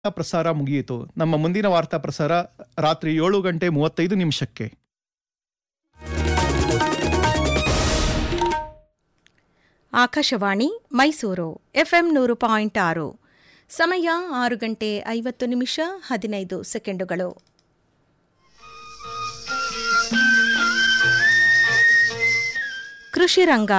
ಪ್ರಸಾರ ಮುಗಿಯಿತು ನಮ್ಮ ಮುಂದಿನ ವಾರ್ತಾ ಪ್ರಸಾರ ರಾತ್ರಿ ಏಳು ಗಂಟೆ ಮೂವತ್ತೈದು ನಿಮಿಷಕ್ಕೆ ಆಕಾಶವಾಣಿ ಮೈಸೂರು ಎಫ್ಎಂ ನೂರು ಪಾಯಿಂಟ್ ಆರು ಸಮಯ ಆರು ಗಂಟೆ ಐವತ್ತು ನಿಮಿಷ ಹದಿನೈದು ಸೆಕೆಂಡುಗಳು ಕೃಷಿ ರಂಗ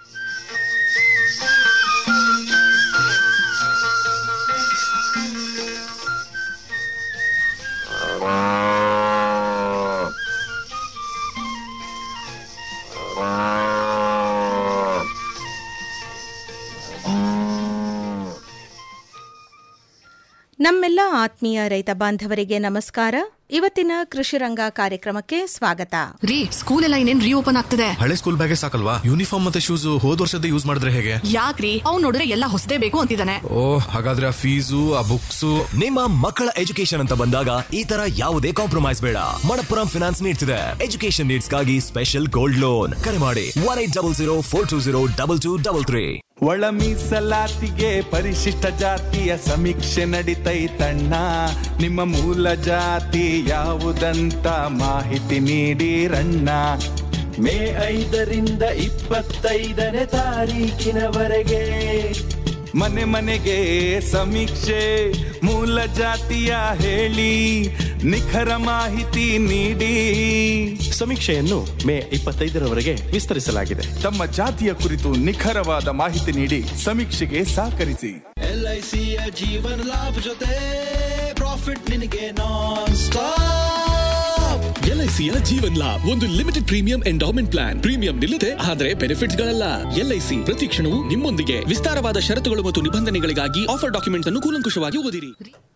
ನಮ್ಮೆಲ್ಲ ಆತ್ಮೀಯ ರೈತ ಬಾಂಧವರಿಗೆ ನಮಸ್ಕಾರ ಇವತ್ತಿನ ಕೃಷಿ ರಂಗ ಕಾರ್ಯಕ್ರಮಕ್ಕೆ ಸ್ವಾಗತ ರೀ ಸ್ಕೂಲ್ ಎಲ್ಲ ಇನ್ನೇನ್ ರೀಓಪನ್ ಆಗ್ತದೆ ಹಳೆ ಸ್ಕೂಲ್ ಬ್ಯಾಗೆ ಸಾಕಲ್ವಾ ಯೂನಿಫಾರ್ಮ್ ಮತ್ತೆ ಶೂಸ್ ಹೋದ್ ವರ್ಷದ ಯೂಸ್ ಮಾಡಿದ್ರೆ ಹೇಗೆ ಯಾಕ್ರಿ ಅವ್ನ್ ನೋಡಿದ್ರೆ ಎಲ್ಲ ಹೊಸದೇ ಬೇಕು ಅಂತಿದ್ದಾನೆ ಓ ಹಾಗಾದ್ರೆ ಆ ಫೀಸು ಆ ಬುಕ್ಸು ನಿಮ್ಮ ಮಕ್ಕಳ ಎಜುಕೇಶನ್ ಅಂತ ಬಂದಾಗ ಈ ತರ ಯಾವುದೇ ಕಾಂಪ್ರಮೈಸ್ ಬೇಡ ಮಣಪ್ಪುರಂ ಫಿನಾನ್ಸ್ ನೀಡ್ತಿದೆ ಎಜುಕೇಶನ್ ನೀಡ್ಸ್ಗಾಗಿ ಸ್ಪೆಷಲ್ ಗೋಲ್ಡ್ ಲೋನ್ ಕರೆ ಮಾಡಿ one eight double zero four two zero double two double three ಒಳ ಮೀಸಲಾತಿಗೆ ಪರಿಶಿಷ್ಟ ಜಾತಿಯ ಸಮೀಕ್ಷೆ ನಡಿತೈತಣ್ಣ ನಿಮ್ಮ ಮೂಲ ಜಾತಿ ಯಾವುದಂತ ಮಾಹಿತಿ ನೀಡಿರಣ್ಣ ಮೇ ಐದರಿಂದ ಇಪ್ಪತ್ತೈದನೇ ತಾರೀಕಿನವರೆಗೆ ಮನೆ ಮನೆಗೆ ಸಮೀಕ್ಷೆ ಮೂಲ ಜಾತಿಯ ಹೇಳಿ ನಿಖರ ಮಾಹಿತಿ ನೀಡಿ ಸಮೀಕ್ಷೆಯನ್ನು ಮೇ ಇಪ್ಪತ್ತೈದರವರೆಗೆ ವಿಸ್ತರಿಸಲಾಗಿದೆ ತಮ್ಮ ಜಾತಿಯ ಕುರಿತು ನಿಖರವಾದ ಮಾಹಿತಿ ನೀಡಿ ಸಮೀಕ್ಷೆಗೆ ಸಹಕರಿಸಿ ಎಲ್ಐಸಿಯ ಜೀವನ ಲಾಭ ಜೊತೆ ಪ್ರಾಫಿಟ್ ನಿನಗೆ ನಾನ್ ಸ್ಟಾಪ್ ಎಲ್ಐಸಿಯ ಜೀವನ್ ಲಾಭ್ ಒಂದು limited premium endowment plan premium ನಿಲ್ಲದೆ ಆದರೆ ಬೆನಿಫಿಟ್ಸ್ ಗಳಲ್ಲ ಎಲ್ಐಸಿ ಪ್ರತಿ ಕ್ಷಣವೂ ನಿಮ್ಮೊಂದಿಗೆ ವಿಸ್ತಾರವಾದ ಷರತ್ತುಗಳು ಮತ್ತು ನಿಬಂಧನೆಗಳಿಗಾಗಿ ಆಫರ್ ಡಾಕ್ಯುಮೆಂಟ್ಸ್ ಅನ್ನು ಕೂಲಂಕುಷವಾಗಿ ಓದಿರಿ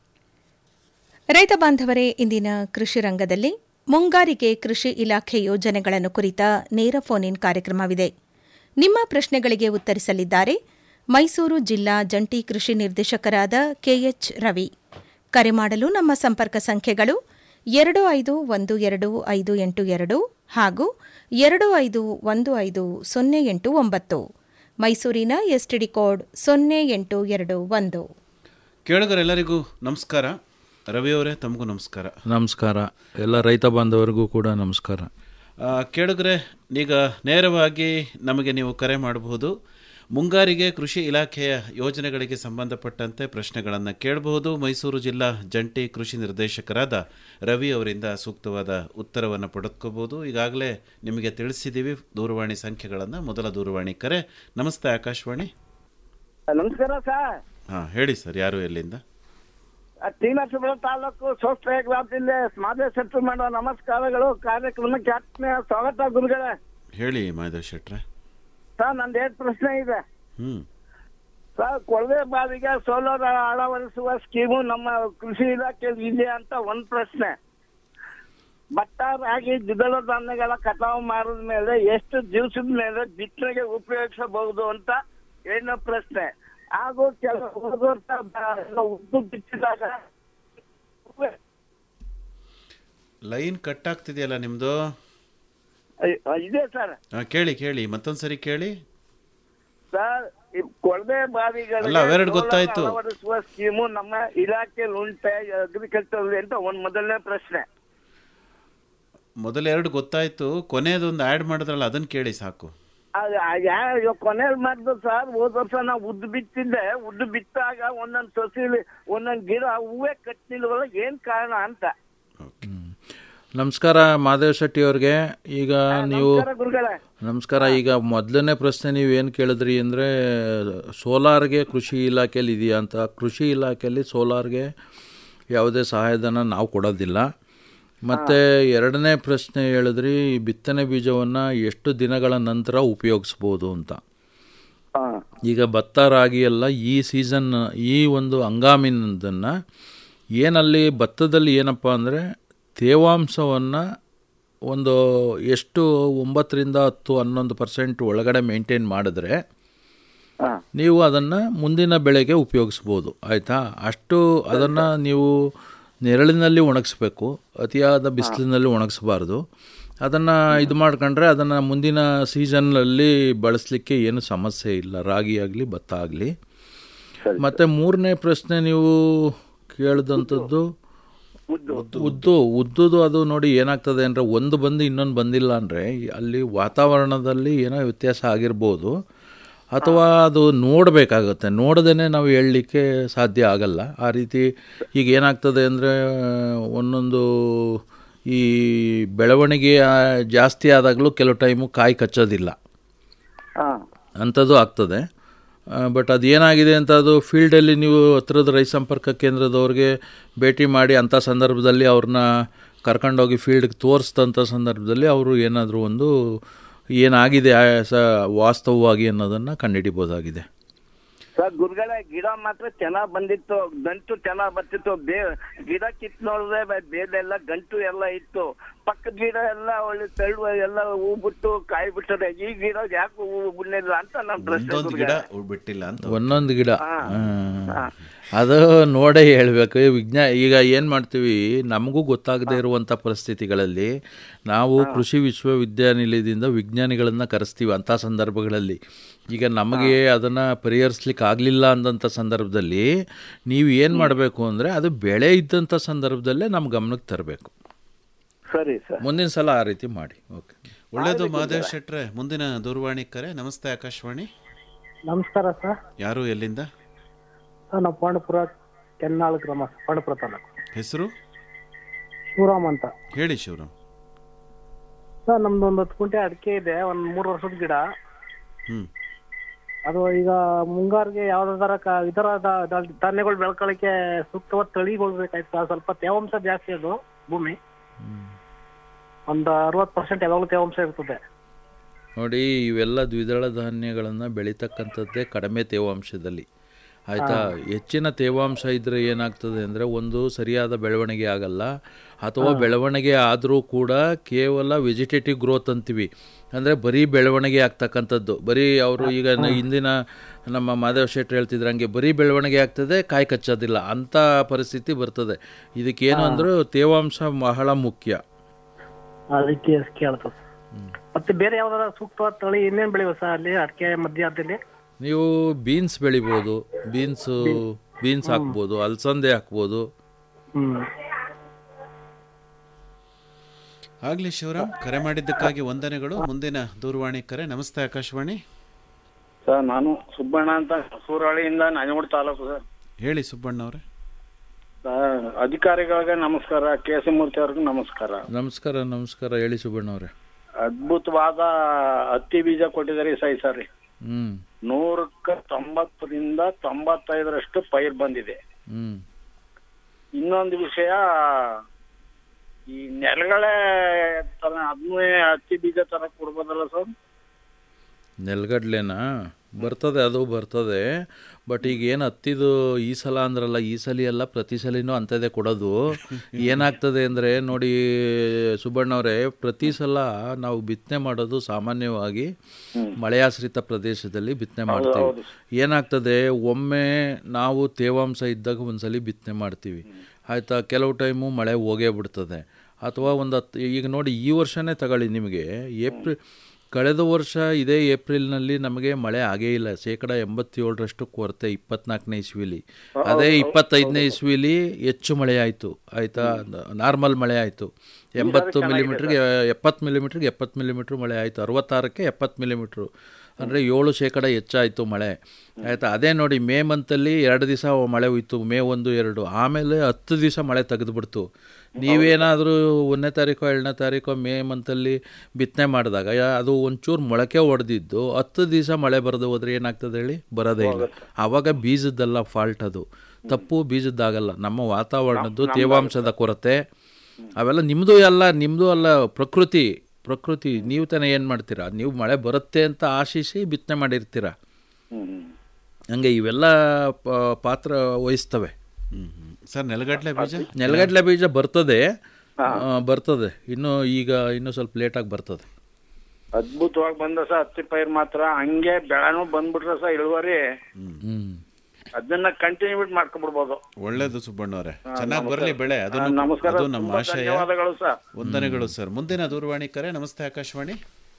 ರೈತ ಬಾಂಧವರೇ ಇಂದಿನ ಕೃಷಿ ರಂಗದಲ್ಲಿ ಮುಂಗಾರಿಗೆ ಕೃಷಿ ಇಲಾಖೆ ಯೋಜನೆಗಳನ್ನು ಕುರಿತ ನೇರ ಫೋನ್ ಇನ್ ಕಾರ್ಯಕ್ರಮವಿದೆ ನಿಮ್ಮ ಪ್ರಶ್ನೆಗಳಿಗೆ ಉತ್ತರಿಸಲಿದ್ದಾರೆ ಮೈಸೂರು ಜಿಲ್ಲಾ ಜಂಟಿ ಕೃಷಿ ನಿರ್ದೇಶಕರಾದ ಕೆಎಚ್ ರವಿ ಕರೆ ಮಾಡಲು ನಮ್ಮ ಸಂಪರ್ಕ ಸಂಖ್ಯೆಗಳು ಎರಡು ಐದು ಒಂದು ಎರಡು ಐದು ಎಂಟು ಎರಡು ಹಾಗೂ ಎರಡು ಐದು ಒಂದು ಐದು ಸೊನ್ನೆ ಎಂಟು ಒಂಬತ್ತು ಮೈಸೂರಿನ ಎಸ್ಟಿಡಿ ಕೋಡ್ ಸೊನ್ನೆ ಎಂಟು ಎರಡು ಒಂದು ಕೇಳುಗರೆಲ್ಲರಿಗೂ ನಮಸ್ಕಾರ ರವಿಯವರೇ ತಮಗೂ ನಮಸ್ಕಾರ ನಮಸ್ಕಾರ ಎಲ್ಲ ರೈತ ಬಾಂಧವರಿಗೂ ಕೂಡ ನಮಸ್ಕಾರ ಆ, ಕೇಳುಗರೆ ಈಗ ನೇರವಾಗಿ ನಮಗೆ ನೀವು ಕರೆ ಮಾಡಬಹುದು ಮುಂಗಾರಿಗೆ ಕೃಷಿ ಇಲಾಖೆಯ ಯೋಜನೆಗಳಿಗೆ ಸಂಬಂಧಪಟ್ಟಂತೆ ಪ್ರಶ್ನೆಗಳನ್ನು ಕೇಳಬಹುದು ಮೈಸೂರು ಜಿಲ್ಲಾ ಜಂಟಿ ಕೃಷಿ ನಿರ್ದೇಶಕರಾದ ರವಿ ಅವರಿಂದ ಸೂಕ್ತವಾದ ಉತ್ತರವನ್ನು ಪಡೆದುಕೋಬಹುದು ಈಗಾಗಲೇ ನಿಮಗೆ ತಿಳಿಸಿದ್ದೀವಿ ದೂರವಾಣಿ ಸಂಖ್ಯೆಗಳನ್ನು ಮೊದಲ ದೂರವಾಣಿ ಕರೆ ನಮಸ್ತೆ ಆಕಾಶವಾಣಿ ನಮಸ್ಕಾರ ಸರ್ ಹಾಂ ಹೇಳಿ ಸರ್ ಯಾರು ಎಲ್ಲಿಂದ ಟಿ ನರಸೀಪುರ ತಾಲೂಕು ಸೋಸ್ಟ್ರೇ ಗ್ರಾಮದಿಂದ ಮಾದೇವ ಶೆಟ್ರು ಮಾಡುವ ನಮಸ್ಕಾರಗಳು ಕಾರ್ಯಕ್ರಮಕ್ಕೆ ಆತ್ಮೀಯ ಸ್ವಾಗತ ಗುರುಗಳೇ ಹೇಳಿ ಮಾಧವ್ ಶೆಟ್ರೆ ಸರ್ ನಂದು ಎರಡು ಪ್ರಶ್ನೆ ಇದೆ ಹ್ಞೂ ಸರ್ ಕೊಳವೆ ಬಾವಿಗೆ ಸೋಲಾರ್ ಅಳವಡಿಸುವ ಸ್ಕೀಮು ನಮ್ಮ ಕೃಷಿ ಇಲಾಖೆಯಲ್ಲಿ ಇದೆ ಅಂತ ಒಂದು ಪ್ರಶ್ನೆ ಭತ್ತ ರಾಗಿ ದ್ವಿದಳ ಧಾನ್ಯಗಳ ಕಟಾವು ಮಾಡಿದ ಮೇಲೆ ಎಷ್ಟು ದಿವಸದ ಮೇಲೆ ಬಿತ್ತನೆಗೆ ಉಪಯೋಗಿಸಬಹುದು ಅಂತ ಎರಡನೇ ಪ್ರಶ್ನೆ ಹಾಗೂ ಕೆಲವು ಹೋದ ವರ್ಷ ಬ- ಎಲ್ಲ ಉದ್ದು ಬಿತ್ತಿದಾಗ ಲೈನ್ ಕಟ್ ಆಗ್ತಿದೆಯಲ್ಲ ನಿಮ್ಮದು ಅಯ್ಯೋ, ಇದೆ ಸರ್ ಹಾಂ ಕೇಳಿ ಕೇಳಿ ಮತ್ತೊಂದು ಸರಿ ಕೇಳಿ ಸರ್ ಈ ಕೊಳವೆ ಬಾವಿಗಳಿಗೆ ಅಲ್ಲ, ಅವೆರಡು solar ಗೊತ್ತಾಯ್ತು. ಅಳವಡಿಸುವ ಸ್ಕೀಮು ನಮ್ಮ ಇಲಾಖೆಯಲ್ಲಿ ಉಂಟೆ ಅಗ್ರಿಕಲ್ಚರ್ ಅಂತ ಒಂದ್ ಮೊದಲನೇ ಪ್ರಶ್ನೆ ಮೊದಲೆರಡು ಗೊತ್ತಾಯ್ತು ಕೊನೆಯದೊಂದು ಆ್ಯಡ್ ಮಾಡಿದ್ರಲ್ಲ ಅದನ್ನು ಕೇಳಿ ಸಾಕು ಅದು ಯಾವ ಕೊನೆಯಲ್ಲಿ ಮಾಡಿದ್ರು ಸರ್ ಹೋದ ವರ್ಷ ನಾವು ಉದ್ದು ಬಿತ್ತಿದ್ದೆ ಉದ್ದು ಬಿತ್ತಾಗ ಒಂದೊಂದ್ ಸಸಿಲಿ ಒಂದೊಂದ್ ಗಿಡ ಹೂವೇ ಕಟ್ಟಿಲ್ವಲ್ಲ ಏನ್ ಕಾರಣ ಅಂತ ನಮಸ್ಕಾರ ಮಾದೇವ್ ಶೆಟ್ಟಿ ಅವ್ರಿಗೆ ಈಗ ನೀವು ನಮಸ್ಕಾರ ಗುರುಗಳೇ ನಮಸ್ಕಾರ ಈಗ ಮೊದಲನೇ ಪ್ರಶ್ನೆ ನೀವು ಏನು ಕೇಳಿದ್ರಿ ಅಂದರೆ ಸೋಲಾರ್ಗೆ ಕೃಷಿ ಇಲಾಖೆಯಲ್ಲಿ ಇದೆಯಾ ಅಂತ ಕೃಷಿ ಇಲಾಖೆಯಲ್ಲಿ ಸೋಲಾರ್ಗೆ ಯಾವುದೇ ಸಹಾಯಧನ ನಾವು ಕೊಡೋದಿಲ್ಲ ಮತ್ತು ಎರಡನೇ ಪ್ರಶ್ನೆ ಹೇಳಿದ್ರಿ ಈ ಬಿತ್ತನೆ ಬೀಜವನ್ನು ಎಷ್ಟು ದಿನಗಳ ನಂತರ ಉಪಯೋಗಿಸ್ಬೋದು ಅಂತ ಈಗ ಭತ್ತ ರಾಗಿ ಎಲ್ಲ ಈ ಸೀಸನ್ ಈ ಒಂದು ಹಂಗಾಮಿನದನ್ನು ಏನಲ್ಲಿ ಭತ್ತದಲ್ಲಿ ಏನಪ್ಪ ಅಂದರೆ ತೇವಾಂಶವನ್ನು ಒಂದು ಎಷ್ಟು ಒಂಬತ್ತರಿಂದ ಹತ್ತು ಹನ್ನೊಂದು ಪರ್ಸೆಂಟ್ ಒಳಗಡೆ ಮೇಂಟೈನ್ ಮಾಡಿದ್ರೆ ನೀವು ಅದನ್ನು ಮುಂದಿನ ಬೆಳೆಗೆ ಉಪಯೋಗಿಸ್ಬೋದು ಆಯಿತಾ ಅಷ್ಟು ಅದನ್ನು ನೀವು ನೆರಳಿನಲ್ಲಿ ಒಣಗಿಸ್ಬೇಕು ಅತಿಯಾದ ಬಿಸಿಲಿನಲ್ಲಿ ಒಣಗಿಸ್ಬಾರ್ದು ಅದನ್ನು ಇದು ಮಾಡ್ಕೊಂಡ್ರೆ ಅದನ್ನು ಮುಂದಿನ ಸೀಸನ್ನಲ್ಲಿ ಬಳಸಲಿಕ್ಕೆ ಏನು ಸಮಸ್ಯೆ ಇಲ್ಲ ರಾಗಿ ಆಗಲಿ ಭತ್ತ ಆಗಲಿ ಮತ್ತು ಮೂರನೇ ಪ್ರಶ್ನೆ ನೀವು ಕೇಳಿದಂಥದ್ದು ಉದ್ದು ಉದ್ದುದು ಅದು ನೋಡಿ ಏನಾಗ್ತದೆ ಅಂದರೆ ಒಂದು ಬಂದು ಇನ್ನೊಂದು ಬಂದಿಲ್ಲ ಅಂದರೆ ಅಲ್ಲಿ ವಾತಾವರಣದಲ್ಲಿ ಏನೋ ವ್ಯತ್ಯಾಸ ಆಗಿರ್ಬೋದು ಅಥವಾ ಅದು ನೋಡಬೇಕಾಗತ್ತೆ ನೋಡದೇ ನಾವು ಹೇಳಲಿಕ್ಕೆ ಸಾಧ್ಯ ಆಗಲ್ಲ ಆ ರೀತಿ ಈಗ ಏನಾಗ್ತದೆ ಅಂದರೆ ಒಂದೊಂದು ಈ ಬೆಳವಣಿಗೆ ಆ, ಜಾಸ್ತಿ ಆದಾಗಲೂ ಕೆಲವು ಟೈಮು ಕಾಯಿ ಕಚ್ಚೋದಿಲ್ಲ ಅಂಥದ್ದು ಆಗ್ತದೆ ಬಟ್ ಅದು ಏನಾಗಿದೆ ಅಂತ ಅದು ಫೀಲ್ಡಲ್ಲಿ ನೀವು ಹತ್ರದ ರೈತ ಸಂಪರ್ಕ ಕೇಂದ್ರದವ್ರಿಗೆ ಭೇಟಿ ಮಾಡಿ ಅಂಥ ಸಂದರ್ಭದಲ್ಲಿ ಅವ್ರನ್ನ ಕರ್ಕೊಂಡೋಗಿ ಫೀಲ್ಡ್ಗೆ ತೋರಿಸಿದಂಥ ಸಂದರ್ಭದಲ್ಲಿ ಅವರು ಏನಾದರೂ ಒಂದು ಏನಾಗಿದೆ ಆ ಸ ವಾಸ್ತವವಾಗಿ ಅನ್ನೋದನ್ನು ಕಂಡುಹಿಡಿಬೋದಾಗಿದೆ ಸರ್ ಗುರುಗಳೇ ಗಿಡ ಮಾತ್ರ ಚೆನ್ನಾಗ್ ಬಂದಿತ್ತು ಗಂಟು ಚೆನ್ನಾಗ್ ಬರ್ತಿತ್ತು ಬೇ ಗಿಡ ಕಿತ್ ನೋಡಿದ್ರೆ ಬ- ಬೇಲೆಲ್ಲ ಗಂಟು ಎಲ್ಲ ಇತ್ತು ಪಕ್ಕದ ಗಿಡ ಎಲ್ಲ ಒಳ್ಳೆ ತೆಳ್ಳು ಎಲ್ಲ ಹೂ ಬಿಟ್ಟು ಕಾಯಿ ಬಿಟ್ಟದೆ ಈ ಗಿಡ ಯಾಕೆ ಹೂ ಬಿಡ್ಲಿಲ್ಲ ಅಂತ ನಮ್ ಪ್ರಶ್ನೆ ಒಂದೊಂದು ಗಿಡ ಗುರುಗಳೇ. ಬಿಟ್ಟಿಲ್ಲ ಅಂತ ಒಂದೊಂದು ಗಿಡ ಹ್ಮ್. ಅದು ನೋಡೇ ಹೇಳಬೇಕು ವಿಜ್ಞಾ ಈಗ ಏನು ಮಾಡ್ತೀವಿ ನಮಗೂ ಗೊತ್ತಾಗದೇ ಇರುವಂಥ ಪರಿಸ್ಥಿತಿಗಳಲ್ಲಿ ನಾವು ಕೃಷಿ ವಿಶ್ವವಿದ್ಯಾನಿಲಯದಿಂದ ವಿಜ್ಞಾನಿಗಳನ್ನು ಕರೆಸ್ತೀವಿ ಅಂಥ ಸಂದರ್ಭಗಳಲ್ಲಿ ಈಗ ನಮಗೆ ಅದನ್ನು ಪರಿಹರಿಸ್ಲಿಕ್ಕೆ ಆಗಲಿಲ್ಲ ಅಂದಂಥ ಸಂದರ್ಭದಲ್ಲಿ ನೀವು ಏನು ಮಾಡಬೇಕು ಅಂದರೆ ಅದು ಬೆಳೆ ಇದ್ದಂಥ ಸಂದರ್ಭದಲ್ಲೇ ನಮ್ಮ ಗಮನಕ್ಕೆ ತರಬೇಕು ಸರಿ ಸರ್ ಮುಂದಿನ ಸಲ ಆ ರೀತಿ ಮಾಡಿ ಓಕೆ ಒಳ್ಳೇದು ಮಾದೇವ್ ಶೆಟ್ರೆ ಮುಂದಿನ ದೂರವಾಣಿ ಕರೆ ನಮಸ್ತೆ ಆಕಾಶವಾಣಿ ನಮಸ್ಕಾರ ಸರ್ ಯಾರು ಎಲ್ಲಿಂದ ಸರ್ ನಾವು ಪಾಂಡಪುರ ಕೆನ್ನಾಳು ಗ್ರಾಮ ಪಾಂಡಪುರ ತಾಲೂಕು ಹೆಸರು ಶಿವರಾಮ್ ಅಂತ ಹೇಳಿ ಶಿವರಾಮ್ ಸರ್ ನಮ್ದು ಒಂದು ಹತ್ತು ಕುಂಟೆ ಅಡಿಕೆ ಇದೆ ಒಂದ್ ಮೂರು ವರ್ಷದ ಗಿಡ ಹ್ಮ್ ಅದು ಈಗ ಮುಂಗಾರಿಗೆ ಯಾವ್ದಾರ ಕ- ಇತರ ದ- ದ- ಧಾನ್ಯಗಳು ಬೆಳ್ಕೊಳ್ಳಿಕ್ಕೆ ಸೂಕ್ತವಾದ ತಳಿಗಳು ಬೇಕಾಯ್ತು ಸರ್ ಸ್ವಲ್ಪ ತೇವಾಂಶ ಜಾಸ್ತಿ ಅದು ಭೂಮಿ ಒಂದು ಅರವತ್ತು ಪರ್ಸೆಂಟ್ ಯಾವಾಗಲೂ ತೇವಾಂಶ ಇರ್ತದೆ ನೋಡಿ ಇವೆಲ್ಲ ದ್ವಿದಳ ಧಾನ್ಯಗಳನ್ನು ಬೆಳೀತಕ್ಕಂಥದ್ದೇ ಕಡಿಮೆ ತೇವಾಂಶದಲ್ಲಿ ಆಯಿತಾ ಹೆಚ್ಚಿನ ತೇವಾಂಶ ಇದ್ದರೆ ಏನಾಗ್ತದೆ ಅಂದರೆ ಒಂದು ಸರಿಯಾದ ಬೆಳವಣಿಗೆ ಆಗಲ್ಲ ಅಥವಾ ಬೆಳವಣಿಗೆ ಆದರೂ ಕೂಡ ಕೇವಲ ವೆಜಿಟೇಟಿವ್ ಗ್ರೋತ್ ಅಂತೀವಿ ಅಂದರೆ ಬರೀ ಬೆಳವಣಿಗೆ ಆಗ್ತಕ್ಕಂಥದ್ದು ಬರೀ ಅವರು ಈಗ ನ- ಇಂದಿನ ನಮ್ಮ ಮಾಧವ ಶೆಟ್ಟಿ ಹೇಳ್ತಿದ್ರಂಗೆ ಬರೀ ಬೆಳವಣಿಗೆ ಆಗ್ತದೆ ಕಾಯಿ ಕಚ್ಚೋದಿಲ್ಲ ಅಂಥ ಪರಿಸ್ಥಿತಿ ಬರ್ತದೆ ಇದಕ್ಕೇನು ಅಂದ್ರೆ ತೇವಾಂಶ ಬಹಳ ಮುಖ್ಯ ಅದಕ್ಕೆ ಕೇಳ್ತದೆ ಮತ್ತೆ ಬೇರೆ ಯಾವ್ದಾರ ಸೂಕ್ತವಾದ ತಳಿ ಇನ್ನೇನ್ ಬೆಳೆಯುವ ಸರ್ ಅಲ್ಲಿ ಅಡಿಕೆ ಮಧ್ಯಾಹ್ನದಲ್ಲಿ ನೀವು ಬೀನ್ಸ್ ಬೆಳಿಬೋದು ಬೀನ್ಸು ಬೀನ್ಸ್ ಹಾಕ್ಬೋದು ಅಲಸಂದೆ ಹಾಕ್ಬೋದು ಹ್ಮ್ ಆಗ್ಲಿ ಶಿವರಾಮ್ ಕರೆ ಮಾಡಿದ್ದಕ್ಕಾಗಿ ವಂದನೆಗಳು ಮುಂದಿನ ದೂರವಾಣಿ ಕರೆ ನಮಸ್ತೆ ಆಕಾಶವಾಣಿ ಸರ್ ನಾನು ಸುಬ್ಬಣ್ಣ ಅಂತ ಸೂರಹಳ್ಳಿಯಿಂದ ನಂಜನಗೂಡು ತಾಲೂಕು ಸರ್ ಹೇಳಿ ಸುಬ್ಬಣ್ಣ ಅವರೇ ಸರ್, ಅಧಿಕಾರಿಗಳಿಗೆ ನಮಸ್ಕಾರ ಕೆ ಸಿ ಮೂರ್ತಿ ಅವ್ರಿಗೂ ನಮಸ್ಕಾರ ನಮಸ್ಕಾರ ನಮಸ್ಕಾರ ಹೇಳಿ ಸುಬ್ಬಣ್ಣ ಅವರೇ ಅದ್ಭುತವಾದ ಹತ್ತಿ ಬೀಜ ಕೊಟ್ಟಿದ್ದಾರೆ ಈ ಸೈ ಸರಿ ಹ್ಞೂ ನೂರಕ್ಕೆ ತೊಂಬತ್ತರಿಂದ ತೊಂಬತ್ತೈದರಷ್ಟು ಪೈರ್ ಬಂದಿದೆ ಹ್ಞೂ ಇನ್ನೊಂದು ವಿಷಯ ಈ ನೆಲಗಳೇ ತರ ಅದನ್ನೇ ಹತ್ತಿ ಬೀಜ ತರ ಕೊಡ್ಬೋದಲ್ಲ ಸರ್ ನೆಲಗಡ್ಲೆನಾ ಬರ್ತದೆ ಅದು ಬರ್ತದೆ ಬಟ್ ಈಗ ಏನು ಹತ್ತಿದು ಈ ಸಲ ಅಂದ್ರಲ್ಲ ಈ ಸಲ ಎಲ್ಲ ಪ್ರತಿ ಸಲಿನೂ ಅಂಥದ್ದೇ ಕೊಡೋದು ಏನಾಗ್ತದೆ ಅಂದರೆ ನೋಡಿ ಸುಬ್ಬಣ್ಣವರೇ ಪ್ರತಿ ಸಲ ನಾವು ಬಿತ್ತನೆ ಮಾಡೋದು ಸಾಮಾನ್ಯವಾಗಿ ಮಳೆಯಾಶ್ರಿತ ಪ್ರದೇಶದಲ್ಲಿ ಬಿತ್ತನೆ ಮಾಡ್ತೀವಿ ಏನಾಗ್ತದೆ ಒಮ್ಮೆ ನಾವು ತೇವಾಂಶ ಇದ್ದಾಗ ಒಂದ್ಸಲಿ ಬಿತ್ತನೆ ಮಾಡ್ತೀವಿ ಆಯಿತಾ ಕೆಲವು ಟೈಮು ಮಳೆ ಹೋಗೇ ಬಿಡ್ತದೆ ಅಥವಾ ಒಂದು ಹತ್ತು ಈಗ ನೋಡಿ ಈ ವರ್ಷನೇ ತಗೊಳ್ಳಿ ನಿಮಗೆ ಏಪ್ರಿಲ್ ಕಳೆದ ವರ್ಷ ಇದೇ ಏಪ್ರಿಲ್ನಲ್ಲಿ ನಮಗೆ ಮಳೆ ಆಗೇ ಇಲ್ಲ ಶೇಕಡ ಎಂಬತ್ತೇಳರಷ್ಟು ಕೊರತೆ ಇಪ್ಪತ್ನಾಲ್ಕನೇ ಇಸ್ವಿಲಿ ಅದೇ ಇಪ್ಪತ್ತೈದನೇ ಇಸ್ವಿಲಿ ಹೆಚ್ಚು ಮಳೆ ಆಯಿತು ಆಯಿತಾ ನಾರ್ಮಲ್ ಮಳೆ ಆಯಿತು ಎಂಬತ್ತು ಮಿಲಿಮೀಟ್ರಿಗೆ ಎಪ್ಪತ್ತು ಮಿಲಿಮೀಟ್ರಿಗೆ ಎಪ್ಪತ್ತು ಮಿಲಿಮೀಟ್ರ್ ಮಳೆ ಆಯಿತು ಅರವತ್ತಾರಕ್ಕೆ ಎಪ್ಪತ್ತು ಮಿಲಿಮೀಟ್ರು ಅಂದರೆ ಏಳು ಶೇಕಡ ಹೆಚ್ಚಾಯಿತು ಮಳೆ ಆಯಿತಾ ಅದೇ ನೋಡಿ ಮೇ ಮಂತಲ್ಲಿ ಎರಡು ದಿವಸ ಮಳೆ ಹೋಯ್ತು ಮೇ ಒಂದು ಎರಡು ಆಮೇಲೆ ಹತ್ತು ದಿವಸ ಮಳೆ ತೆಗೆದುಬಿಡ್ತು ನೀವೇನಾದರೂ ಒಂದನೇ ತಾರೀಕು ಎರಡನೇ ತಾರೀಕು ಮೇ ಮಂತಲ್ಲಿ ಬಿತ್ತನೆ ಮಾಡಿದಾಗ ಯಾ- ಅದು ಒಂಚೂರು ಮೊಳಕೆ ಹೊಡೆದಿದ್ದು ಹತ್ತು ದಿವಸ ಮಳೆ ಬರದೆ ಹೋದ್ರೆ ಏನಾಗ್ತದೆ ಹೇಳಿ ಬರೋದೇ ಇಲ್ಲ ಆವಾಗ ಬೀಜದ್ದಲ್ಲ ಫಾಲ್ಟ್ ಅದು ತಪ್ಪು ಬೀಜದ್ದಾಗಲ್ಲ ನಮ್ಮ ವಾತಾವರಣದ್ದು ತೇವಾಂಶದ ಕೊರತೆ ಅವೆಲ್ಲ ನಿಮ್ಮದು ಎಲ್ಲ ನಿಮ್ಮದು ಅಲ್ಲ ಪ್ರಕೃತಿ ಪ್ರಕೃತಿ ನೀವು ತಾನೇ ಏನು ಮಾಡ್ತೀರಾ ನೀವು ಮಳೆ ಬರುತ್ತೆ ಅಂತ ಆಶಿಸಿ ಬಿತ್ತನೆ ಮಾಡಿರ್ತೀರ ಹಂಗೆ ಇವೆಲ್ಲ ಪ- ಪಾತ್ರ ವಹಿಸ್ತವೆ ಸರ್ ನೆಲಗಡ್ಲೆ ಬೀಜ ನೆಲಗಡಲೆ ಬೀಜ ಬರ್ತದೆ ಆ, ಬರ್ತದೆ ಇನ್ನು ಈಗ ಇನ್ನೂ ಸ್ವಲ್ಪ ಲೇಟಾಗಿ ಬರ್ತದೆ ಅದ್ಭುತವಾಗಿ ಬಂದ ಸರ್ ಹತ್ತಿ ಪೈರ್ ಮಾತ್ರ ಹಂಗೆ ಬೆಳೆನೂ ಬಂದ್ಬಿಟ್ರೆ ಸರ್ ಇಳುವರಿ ಹ್ಮ್ ಅದನ್ನ ಕಂಟಿನ್ಯೂ ಮಾಡ್ಕೊಂಡ್ಬಿಡ್ಬೋದು ಒಳ್ಳೇದು ಸುಬ್ಬಣ್ಣ ಅವರೇ ಹಾ, ಚೆನ್ನಾಗಿ ನಮಸ್ಕಾರ. ಬರಲಿ ಬೆಳೆ ಅದು ಹಾ, ನಮಸ್ಕಾರ. ಅದು ನಮ್ಮ ತುಂಬಾ ಆಶಯ ಧನ್ಯವಾದಗಳು ಸರ್. ವಂದನೆಗಳು ಸರ್ ಮುಂದಿನ ದೂರವಾಣಿ ಕರೆ ನಮಸ್ತೆ ಆಕಾಶವಾಣಿ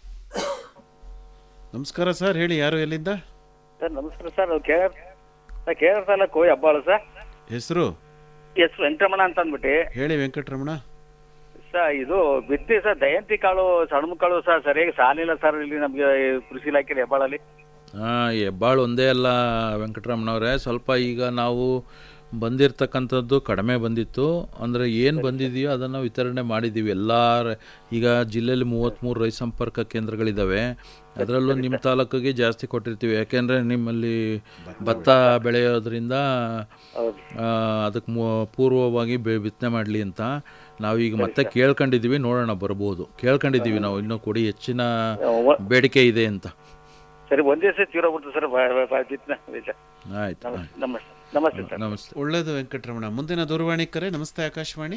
ನಮಸ್ಕಾರ ಸರ್ ಹೇಳಿ ಯಾರು ಎಲ್ಲಿಂದ ಸರ್ ನಮಸ್ಕಾರ ಸರ್ ನಾವು ಕೇರಳ ಸರ್ ಕೇರಳ ತಾಲೂಕು ಹೆಬ್ಬಾಳು ಸರ್ ಹೆಸರು ಎಸ್ ವೆಂಕಟರಮಣ ಅಂತ ಅಂದ್ಬಿಟ್ಟು ಹೇಳಿ ವೆಂಕಟರಮಣ ಸರ್ ಇದು ಬಿತ್ತಿ ಸರ್ ದಯಂತಿ ಕಾಳು ಸಣ್ಣ ಕಾಳು ಸರ್ ಸರಿಯಾಗಿ ಸಾಲಿಲ್ಲ ಸರ್ ಇಲ್ಲಿ ನಮ್ಗೆ ಈ ಕೃಷಿ ಇಲಾಖೆ ಹೆಬ್ಬಾಳಲ್ಲಿ ಹಾಂ ಹೆಬ್ಬಾಳು ಒಂದೇ ಅಲ್ಲ ವೆಂಕಟರಮಣವ್ರೆ ಸ್ವಲ್ಪ ಈಗ ನಾವು ಬಂದಿರತಕ್ಕಂಥದ್ದು ಕಡಿಮೆ ಬಂದಿತ್ತು ಅಂದರೆ ಏನು ಬಂದಿದೆಯೋ ಅದನ್ನು ವಿತರಣೆ ಮಾಡಿದ್ದೀವಿ ಎಲ್ಲ ರ- ಈಗ ಜಿಲ್ಲೆಯಲ್ಲಿ ಮೂವತ್ತ್ಮೂರು ರೈತ ಸಂಪರ್ಕ ಕೇಂದ್ರಗಳಿದ್ದಾವೆ ಅದರಲ್ಲೂ ನಿಮ್ಮ ತಾಲೂಕಿಗೆ ಜಾಸ್ತಿ ಕೊಟ್ಟಿರ್ತೀವಿ ಯಾಕೆಂದರೆ ನಿಮ್ಮಲ್ಲಿ ಭತ್ತ ಬೆಳೆಯೋದ್ರಿಂದ ಆ, ಅದಕ್ಕೆ ಮು- ಪೂರ್ವವಾಗಿ ಬೆ ಬಿತ್ತನೆ ಮಾಡಲಿ ಅಂತ ನಾವೀಗ ಮತ್ತೆ ಕೇಳ್ಕೊಂಡಿದ್ದೀವಿ ನೋಡೋಣ ಬರ್ಬೋದು ಕೇಳ್ಕೊಂಡಿದ್ದೀವಿ ನಾವು ಇನ್ನೂ ಕೊಡಿ ಹೆಚ್ಚಿನ ಬೇಡಿಕೆ ಇದೆ ಅಂತ ಸರಿ ಒಂದೇ ಸತಿ ತೀರೋಗ್ಬಿಡ್ತು ಸರ್ ಬಿತ್ತನೆ ಬೀಜ ಆಯ್ತು ಆಯ್ತು ನಮಸ್ತೆ ನಮಸ್ತೆ ಸರ್ ನಮಸ್ತೆ ಒಳ್ಳೇದು ವೆಂಕಟರಮಣ ಮುಂದಿನ ದೂರವಾಣಿ ಕರೆ ನಮಸ್ತೆ ಆಕಾಶವಾಣಿ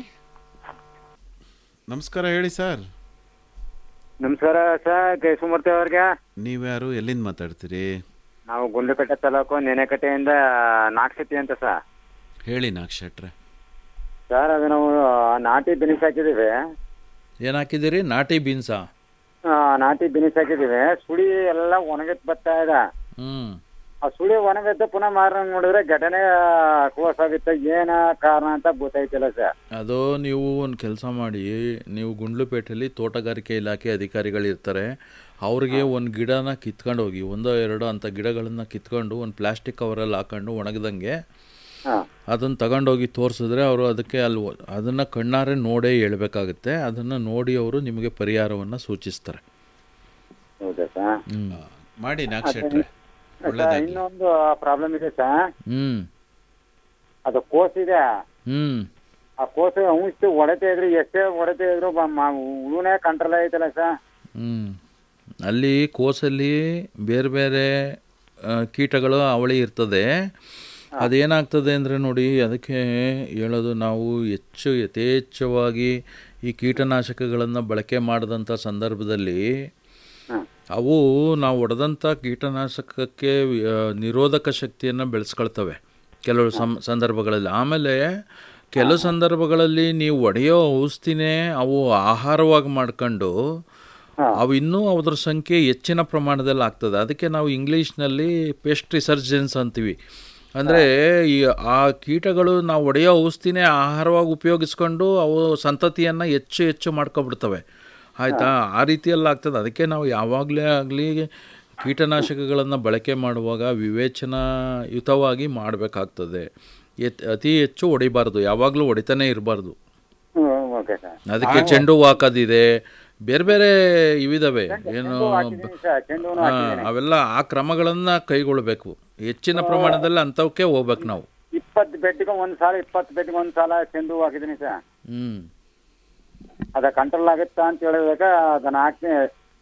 ನಮಸ್ಕಾರ ಹೇಳಿ ಸರ್ ನಮಸ್ಕಾರ ಸರ್ ಕೇಶವಮೂರ್ತಿ ಅವ್ರಿಗೆ ನೀವ್ಯಾರು ಎಲ್ಲಿಂದ ಮಾತಾಡ್ತೀರಿ ನಾವು ಗುಂಡ್ಲುಪೇಟೆ ತಾಲೂಕು ನೆನೆಕಟ್ಟೆಯಿಂದ ನಾಗಶೆಟ್ಟಿ ಅಂತ ಸರ್ ಹೇಳಿ ನಾಕ್ಷಟ್ರೆ ಸರ್ ಅದು ನಾವು ನಾಟಿ ಬಿನಿಸ್ ಹಾಕಿದೀವಿ ಏನು ಹಾಕಿದ್ದೀರಿ ನಾಟಿ ಬೀನ್ಸಾ ಆ, ನಾಟಿ ಬಿನಿಸ್ ಹಾಕಿದೀವಿ ಸುಳಿ ಎಲ್ಲ ಒಣಗತ್ ಬರ್ತಾ ಇದೆ ಹ್ಞೂ ಆ ಸುಳಿ ಒಣಗತ್ತೆ ಪುನಃ ಮಾರ ನೋಡಿದ್ರೆ ಘಟನೆ ಕ್ಲೋಸ್ ಆಗುತ್ತೆ ಏನ ಕಾರಣ ಅಂತ ಗೊತ್ತಾಯ್ತಿಲ್ಲ ಸರ್ ಅದು ನೀವು ಒಂದು ಕೆಲಸ ಮಾಡಿ ನೀವು ಗುಂಡ್ಲುಪೇಟೆಯಲ್ಲಿ ತೋಟಗಾರಿಕೆ ಇಲಾಖೆ ಅಧಿಕಾರಿಗಳು ಇರ್ತಾರೆ ಅವ್ರಿಗೆ ಒಂದು ಗಿಡನ ಕಿತ್ಕೊಂಡು ಹೋಗಿ ಒಂದೋ ಎರಡೋ ಅಂಥ ಗಿಡಗಳನ್ನ ಕಿತ್ಕೊಂಡು ಒಂದು ಪ್ಲಾಸ್ಟಿಕ್ ಕವರಲ್ಲಿ ಹಾಕೊಂಡು ಒಣಗ್ದಂಗೆ ಅದನ್ನು ತಗೊಂಡೋಗಿ ತೋರಿಸಿದ್ರೆ ಅವರು ಅದಕ್ಕೆ ಅಲ್ಲಿ ಅದನ್ನು ಕಣ್ಣಾರೆ ನೋಡೇ ಹೇಳ್ಬೇಕಾಗುತ್ತೆ ಅದನ್ನು ನೋಡಿ ಅವರು ನಿಮಗೆ ಪರಿಹಾರವನ್ನು ಸೂಚಿಸ್ತಾರೆ ಹೌದಾ ಸರ್ ಹ್ಞೂ ಮಾಡಿ ನಾಕ್ಷಟ್ರೆ ಸರ್, ಒಳ್ಳೇದಾಗಿ ಇನ್ನೊಂದು ಪ್ರಾಬ್ಲಮ್ ಇದೆ ಸರ್ ಹ್ಞೂ ಅದು ಕೋಸ್ ಇದೆ ಹ್ಞೂ ಆ ಕೋಸು ಔಷಧಿ ಹೊಡಿತಾ ಇದ್ರು ಎಷ್ಟೇ ಹೊಡಿತಾ ಇದ್ರು ಬ- ಮ- ಹುಳುನೇ ಕಂಟ್ರೋಲ್ ಆಯ್ತಲ್ಲ ಸರ್ ಹ್ಮ್. ಅಲ್ಲಿ ಕೋಸಲ್ಲಿ ಬೇರೆ ಬೇರೆ ಆ, ಕೀಟಗಳು ಅವಳಿ ಇರ್ತದೆ ಅದೇನಾಗ್ತದೆ ಅಂದರೆ ನೋಡಿ ಅದಕ್ಕೆ ಹೇಳೋದು ನಾವು ಹೆಚ್ಚು ಯಥೇಚ್ಛವಾಗಿ ಈ ಕೀಟನಾಶಕಗಳನ್ನು ಬಳಕೆ ಮಾಡಿದಂಥ ಸಂದರ್ಭದಲ್ಲಿ ಅವು ನಾವು ಹೊಡೆದಂಥ ಕೀಟನಾಶಕಕ್ಕೆ ಆ, ನಿರೋಧಕ ಶಕ್ತಿಯನ್ನು ಬೆಳೆಸ್ಕೊಳ್ತವೆ ಕೆಲವು ಸಂ ಸಂದರ್ಭಗಳಲ್ಲಿ ಆಮೇಲೆ ಕೆಲವು ಸಂದರ್ಭಗಳಲ್ಲಿ ನೀವು ಒಡೆಯೋ ಔಷಧಿನೇ ಅವು ಆಹಾರವಾಗಿ ಮಾಡ್ಕೊಂಡು ಅವು ಇನ್ನೂ ಅದ್ರ ಸಂಖ್ಯೆ ಹೆಚ್ಚಿನ ಪ್ರಮಾಣದಲ್ಲಿ ಆಗ್ತದೆ ಅದಕ್ಕೆ ನಾವು ಇಂಗ್ಲೀಷ್ನಲ್ಲಿ ಪೆಸ್ಟ್ ರಿಸರ್ಜೆನ್ಸ್ ಅಂತೀವಿ ಅಂದರೆ ಈ ಆ ಕೀಟಗಳು ನಾವು ಒಡೆಯೋ ಔಷಧಿನೇ ಆಹಾರವಾಗಿ ಉಪಯೋಗಿಸ್ಕೊಂಡು ಅವು ಸಂತತಿಯನ್ನು ಹೆಚ್ಚು ಹೆಚ್ಚು ಮಾಡ್ಕೊಬಿಡ್ತವೆ ಆಯಿತಾ ಆ ರೀತಿಯಲ್ಲಿ ಆಗ್ತದೆ ಅದಕ್ಕೆ ನಾವು ಯಾವಾಗಲೇ ಆಗಲಿ ಕೀಟನಾಶಕಗಳನ್ನು ಬಳಕೆ ಮಾಡುವಾಗ ವಿವೇಚನಾಯುತವಾಗಿ ಮಾಡಬೇಕಾಗ್ತದೆ ಎತ್ ಅತಿ ಹೆಚ್ಚು ಹೊಡಿಬಾರ್ದು ಯಾವಾಗಲೂ ಹೊಡಿತಾನೆ ಇರಬಾರ್ದು ಓಕೆ ಸರ್ ಅದಕ್ಕೆ ಚೆಂಡು ಹೂವು ಹಾಕೋದಿದೆ ಬೇರೆ ಬೇರೆ ಇವಿದಾವೆ ಏನು ಸರ್ ಚೆಂಡು ಹೂನು ಆ, ಹಾಕಿದ್ದೀನಿ. ಅವೆಲ್ಲ ಆ ಕ್ರಮಗಳನ್ನು ಕೈಗೊಳ್ಬೇಕು ಹೆಚ್ಚಿನ ಪ್ರಮಾಣದಲ್ಲಿ ಅಂಥವಕ್ಕೆ ಹೋಗ್ಬೇಕು ನಾವು ಇಪ್ಪತ್ತು ಬೆಡ್ಗೆ ಒಂದ್ ಸಾಲ ಇಪ್ಪತ್ತು ಬೆಡ್ಗೆ ಒಂದ್ ಸಾಲ ಚೆಂಡು ಹೂ ಹಾಕಿದ್ದೀನಿ ಸರ್ ಹ್ಞೂ ಅದ ಕಂಟ್ರೋಲ್ ಆಗುತ್ತಾ ಅಂತ ಹೇಳಿದಾಗ ಅದನ್ನ ಹಾಕ್ತೀನಿ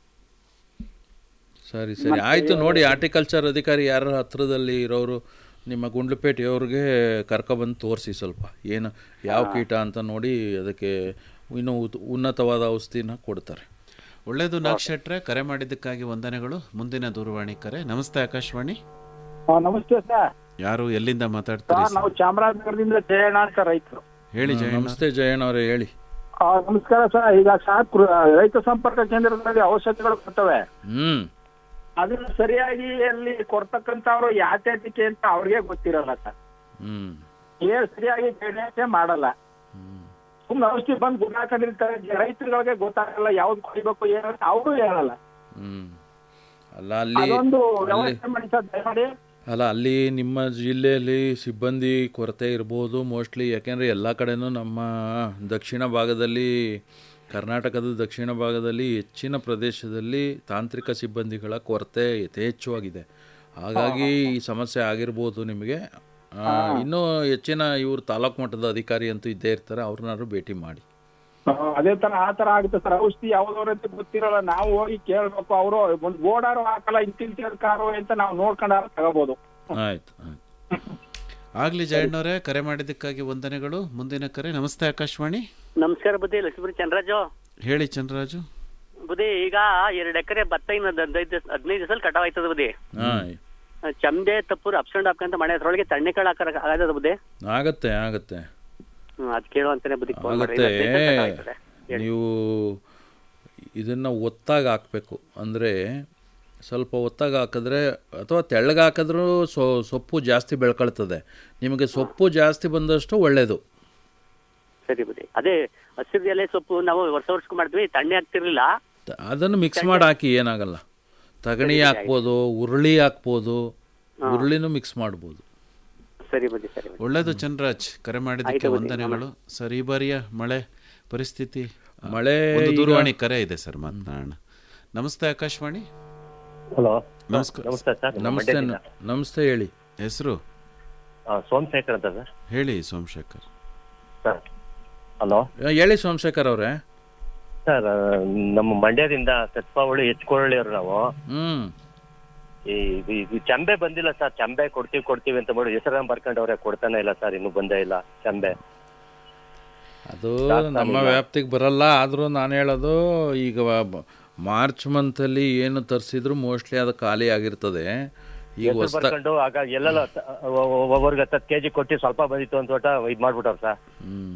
ಸರಿ ಸರಿ ಆಯಿತು ನೋಡಿ ಆರ್ಟಿಕಲ್ಚರ್ ಅಧಿಕಾರಿ ಯಾರ ಹತ್ರದಲ್ಲಿ ಇರೋರು ನಿಮ್ಮ ಗುಂಡ್ಲುಪೇಟೆಯವ್ರಿಗೆ ಕರ್ಕೊಬಂದು ತೋರಿಸಿ ಸ್ವಲ್ಪ ಏನು ಯಾವ ಕೀಟ ಅಂತ ನೋಡಿ ಅದಕ್ಕೆ ಇನ್ನೂ ಉತ್- ಉನ್ನತವಾದ ಔಷಧಿನ ಕೊಡ್ತಾರೆ ಒಳ್ಳೇದು ನಾಕ್ಷಟ್ರೆ ಕರೆ ಮಾಡಿದ್ದಕ್ಕಾಗಿ ವಂದನೆಗಳು ಮುಂದಿನ ದೂರವಾಣಿ ಕರೆ ನಮಸ್ತೆ ಆಕಾಶವಾಣಿ ಆ, ನಮಸ್ತೆ ಸರ್ ಯಾರು ಎಲ್ಲಿಂದ ಮಾತಾಡ್ತೀರಿ ಸರ್ ನಾವು ಚಾಮರಾಜನಗರದಿಂದ ಜಯಣ್ಣ ಅಂತ ರೈತರು ಹೇಳಿ ಜಯಣ್ಣ ನಮಸ್ತೆ ಜಯಣ್ಣ ಅವರೇ ಹೇಳಿ ಆ, ನಮಸ್ಕಾರ ಸರ್ ಈಗ ಸರ್ ಕೃ- ರೈತ ಸಂಪರ್ಕ ಕೇಂದ್ರದಲ್ಲಿ ಔಷಧಿಗಳು ಕೊಡ್ತವೆ ಹ್ಞೂ ಅದನ್ನ ಸರಿಯಾಗಿ ಅಲ್ಲಿ ಕೊಡ್ತಕ್ಕಂಥವ್ರು ಯಾತ್ಯಾತಿಕೆ ಅಂತ ಅವ್ರಿಗೆ ಗೊತ್ತಿರಲ್ಲ ಸರ್ ಹ್ಞೂ ಏನ್ ಸರಿಯಾಗಿ ಗೈಡೆನ್ಸೇ ಮಾಡಲ್ಲ ಸುಮ್ನೆ ಔಷಧಿ ಬಂದು ಗುಣ ಹಾಕೊಂಡಿರ್ತಾರೆ ರೈತರುಗಳಿಗೆ ಗೊತ್ತಾಗಲ್ಲ ಯಾವ್ದು ಕೊಡಿಬೇಕು ಏನಂತ ಅವರು ಹೇಳಲ್ಲ ಹ್ಞೂ ಅಲ್ಲ ಅಲ್ಲಿ ಅದೊಂದು ಅಲ್ಲಿ ವ್ಯವಸ್ಥೆ ಮಾಡಿ ಸರ್ ದಯಮಾಡಿ ಅಲ್ಲ ಅಲ್ಲಿ ನಿಮ್ಮ ಜಿಲ್ಲೆಯಲ್ಲಿ ಸಿಬ್ಬಂದಿ ಕೊರತೆ ಇರ್ಬೋದು ಮೋಸ್ಟ್ಲಿ ಯಾಕೆಂದರೆ ಎಲ್ಲ ಕಡೆನೂ ನಮ್ಮ ದಕ್ಷಿಣ ಭಾಗದಲ್ಲಿ ಕರ್ನಾಟಕದ ದಕ್ಷಿಣ ಭಾಗದಲ್ಲಿ ಹೆಚ್ಚಿನ ಪ್ರದೇಶದಲ್ಲಿ ತಾಂತ್ರಿಕ ಸಿಬ್ಬಂದಿಗಳ ಕೊರತೆ ಯಥೇಚ್ಛವಾಗಿದೆ ಹಾಗಾಗಿ ಈ ಸಮಸ್ಯೆ ಆಗಿರ್ಬೋದು ನಿಮಗೆ ಆ, ಇನ್ನೂ ಹೆಚ್ಚಿನ ಇವರು ತಾಲೂಕು ಮಟ್ಟದ ಅಧಿಕಾರಿ ಅಂತೂ ಇದ್ದೇ ಇರ್ತಾರೆ ಅವ್ರನ್ನಾದ್ರು ಭೇಟಿ ಮಾಡಿ ಆ, ಅದೇ ತರ ಆ ತರ ಆಗುತ್ತೆ ಸರ್ ಔಷಧಿ ಯಾವ್ದವ್ರ ಅಂತ ಗೊತ್ತಿರಲ್ಲ ನಾವು ಹೋಗಿ ಕೇಳ್ಬೇಕು ಅವರು ಒಂದ್ ಬೋರ್ಡಾರು ಹಾಕಲ್ಲ ಇಂತಿಂತ ಕಾರು ಅಂತ ನಾವು ನೋಡ್ಕೊಂಡಾರ ತಗೋಬಹುದು ಆಯ್ತು ಆಯ್ತು ಆಗ್ಲಿ ಜಯಣ್ಣವರೇ ಕರೆ ಮಾಡಿದ್ದಕ್ಕಾಗಿ ವಂದನೆಗಳು ಮುಂದಿನ ಕರೆ ನಮಸ್ತೆ ಆಕಾಶವಾಣಿ ನಮಸ್ಕಾರ ಬುದ್ಧಿ ಲಕ್ಷ್ಮೀ ಚಂದ್ರಾಜು ಹೇಳಿ ಚಂದ್ರರಾಜು ಬುದ್ಧಿ ಈಗ ಎರಡು ಎಕರೆ ಭತ್ತ ಇನ್ನು ಹದಿನೈದು ಹದಿನೈದು ದಿವಸ ಕಟಾವ್ ಆಯ್ತದ ಬುದ್ಧಿ ಹಾಂ ಚಮ್ದೆ ತಪ್ಪುರು ಅಪ್ಸಂಡ್ ಹಾಕಂತ ಮನೆ ಅದ್ರೊಳಗೆ ತಣ್ಣೆ ಕಾಳು ಹಾಕರ ಆಗದ ಬುದ್ಧಿ ಆಗತ್ತೆ ಆಗತ್ತೆ ಹ್ಮ್ ಅದ್ ಕೇಳು ಅಂತಾನೆ ಬುದ್ಧಿ ಫೋನ್ ಮಾಡಿ ಆಗತ್ತೆ ಹದಿನೈದು ದಿವಸ ಕಟಾವ್ ಆಯ್ತದೆ. ಹೇಳಿ. ನೀವು ಇದನ್ನು ಒತ್ತಾಗಿ ಹಾಕಬೇಕು ಅಂದರೆ ಸ್ವಲ್ಪ ಒತ್ತಾಗಿ ಹಾಕಿದ್ರೆ ಅಥವಾ ತೆಳ್ಳಗೆ ಹಾಕಿದ್ರೂ ಸೊ ಸೊಪ್ಪು ಜಾಸ್ತಿ ಬೆಳ್ಕೊಳ್ತದೆ ನಿಮಗೆ ಸೊಪ್ಪು ಜಾಸ್ತಿ ಬಂದಷ್ಟು ಒಳ್ಳೆಯದು ಸರಿ ಬಿಡಿ ಅದೇ ಹಸಿರು ಎಲೆ ಸೊಪ್ಪು ನಾವು ವರ್ಷ ವರ್ಷಕ್ಕೂ ಮಾಡ್ತೀವಿ ತಣ್ಣೆ ಆಗ್ತಿರ್ಲಿಲ್ಲ ತ- ಅದನ್ನು ಮಿಕ್ಸ್ ಮಾಡಿ ಹಾಕಿ ಏನಾಗಲ್ಲ ತಗಣಿ ಹಾಕ್ಬೋದು ಉರುಳಿ ಹಾಕ್ಬೋದು ಉರುಳಿನೂ ಮಿಕ್ಸ್ ಮಾಡ್ಬೋದು ಸರಿ ಬಿಡಿ ಸರಿ ಬಿಡಿ ಒಳ್ಳೇದು ಚಂದ್ರಾಜ್ ಕರೆ ಮಾಡಿದ್ದಕ್ಕೆ ವಂದನೆಗಳು ಸರ್ ಈ ಬಾರಿಯ ಮಳೆ ಪರಿಸ್ಥಿತಿ ಆ, ಮಳೆ ಒಂದು ಈಗ- ದೂರವಾಣಿ ಕರೆ ಇದೆ ಸರ್ ಮಾತನಾಡೋಣ ನಮಸ್ತೆ ಆಕಾಶವಾಣಿ ಹಲೋ ನಮಸ್ಕಾರ ನಮಸ್ತೆ ಸರ್ ನಮಸ್ತೆ ನ- ನಮಸ್ತೆ ಹೇಳಿ ಹೆಸರು ಸೋಮಶೇಖರ್ ಅಂತ ಸರ್ ಹೇಳಿ ಸೋಮಶೇಖರ್ ಸರ್ ಹಲೋ ಹೇಳಿ ಸೋಮಶೇಖರ್ ಅವರೇ ಸರ್ ನಮ್ಮ ಮಂಡ್ಯದಿಂದ ಸತ್ಪಾವಳಿ ಎಚ್ಕೊಳ್ಳಿ ಅವ್ರು ನಾವು ಹ್ಮ್ ಈ ಇದು- ಇದು ಚಂಬೆ ಬಂದಿಲ್ಲ ಸರ್ ಚಂಬೆ ಕೊಡ್ತೀವಿ ಕೊಡ್ತೀವಿ ಅಂತ ಮಾಡಿ ಹೆಸರನ್ನ ಬರ್ಕೊಂಡವ್ರೆ ಕೊಡ್ತಾನೆ ಇಲ್ಲ ಸರ್ ಇನ್ನೂ ಬಂದೇ ಇಲ್ಲ ಚಂಬೆ ಅದು ದಾಸ್ತಾನು ನಮ್ಮ ಇಲ್ಲ. ವ್ಯಾಪ್ತಿಗೆ ಬರಲ್ಲ ಆದರೂ ನಾನು ಹೇಳೋದು ಈಗ ವ- ಮಾರ್ಚ್ ಮಂತಲ್ಲಿ ಏನು ತರಿಸಿದ್ರು ಮೋಸ್ಟ್ಲಿ ಅದು ಖಾಲಿ ಆಗಿರ್ತದೆ ಈಗ ಹೆಸರು ಹೊಸ್ತ ಬರ್ಕೊಂಡು ಆಗ ಎಲ್ಲೆಲ್ಲ ತ- ಒ- ಒ- ಒಬ್ಬರಿಗೆ ಹತ್ತತ್ತು ಕೆಜಿ ಕೊಟ್ಟು ಸ್ವಲ್ಪ ಬಂದಿತ್ತು ಅಂತ ಒಟ್ಟ ಇದು ಮಾಡ್ಬಿಟ್ಟವ್ರು ಸರ್ ಹ್ಮ್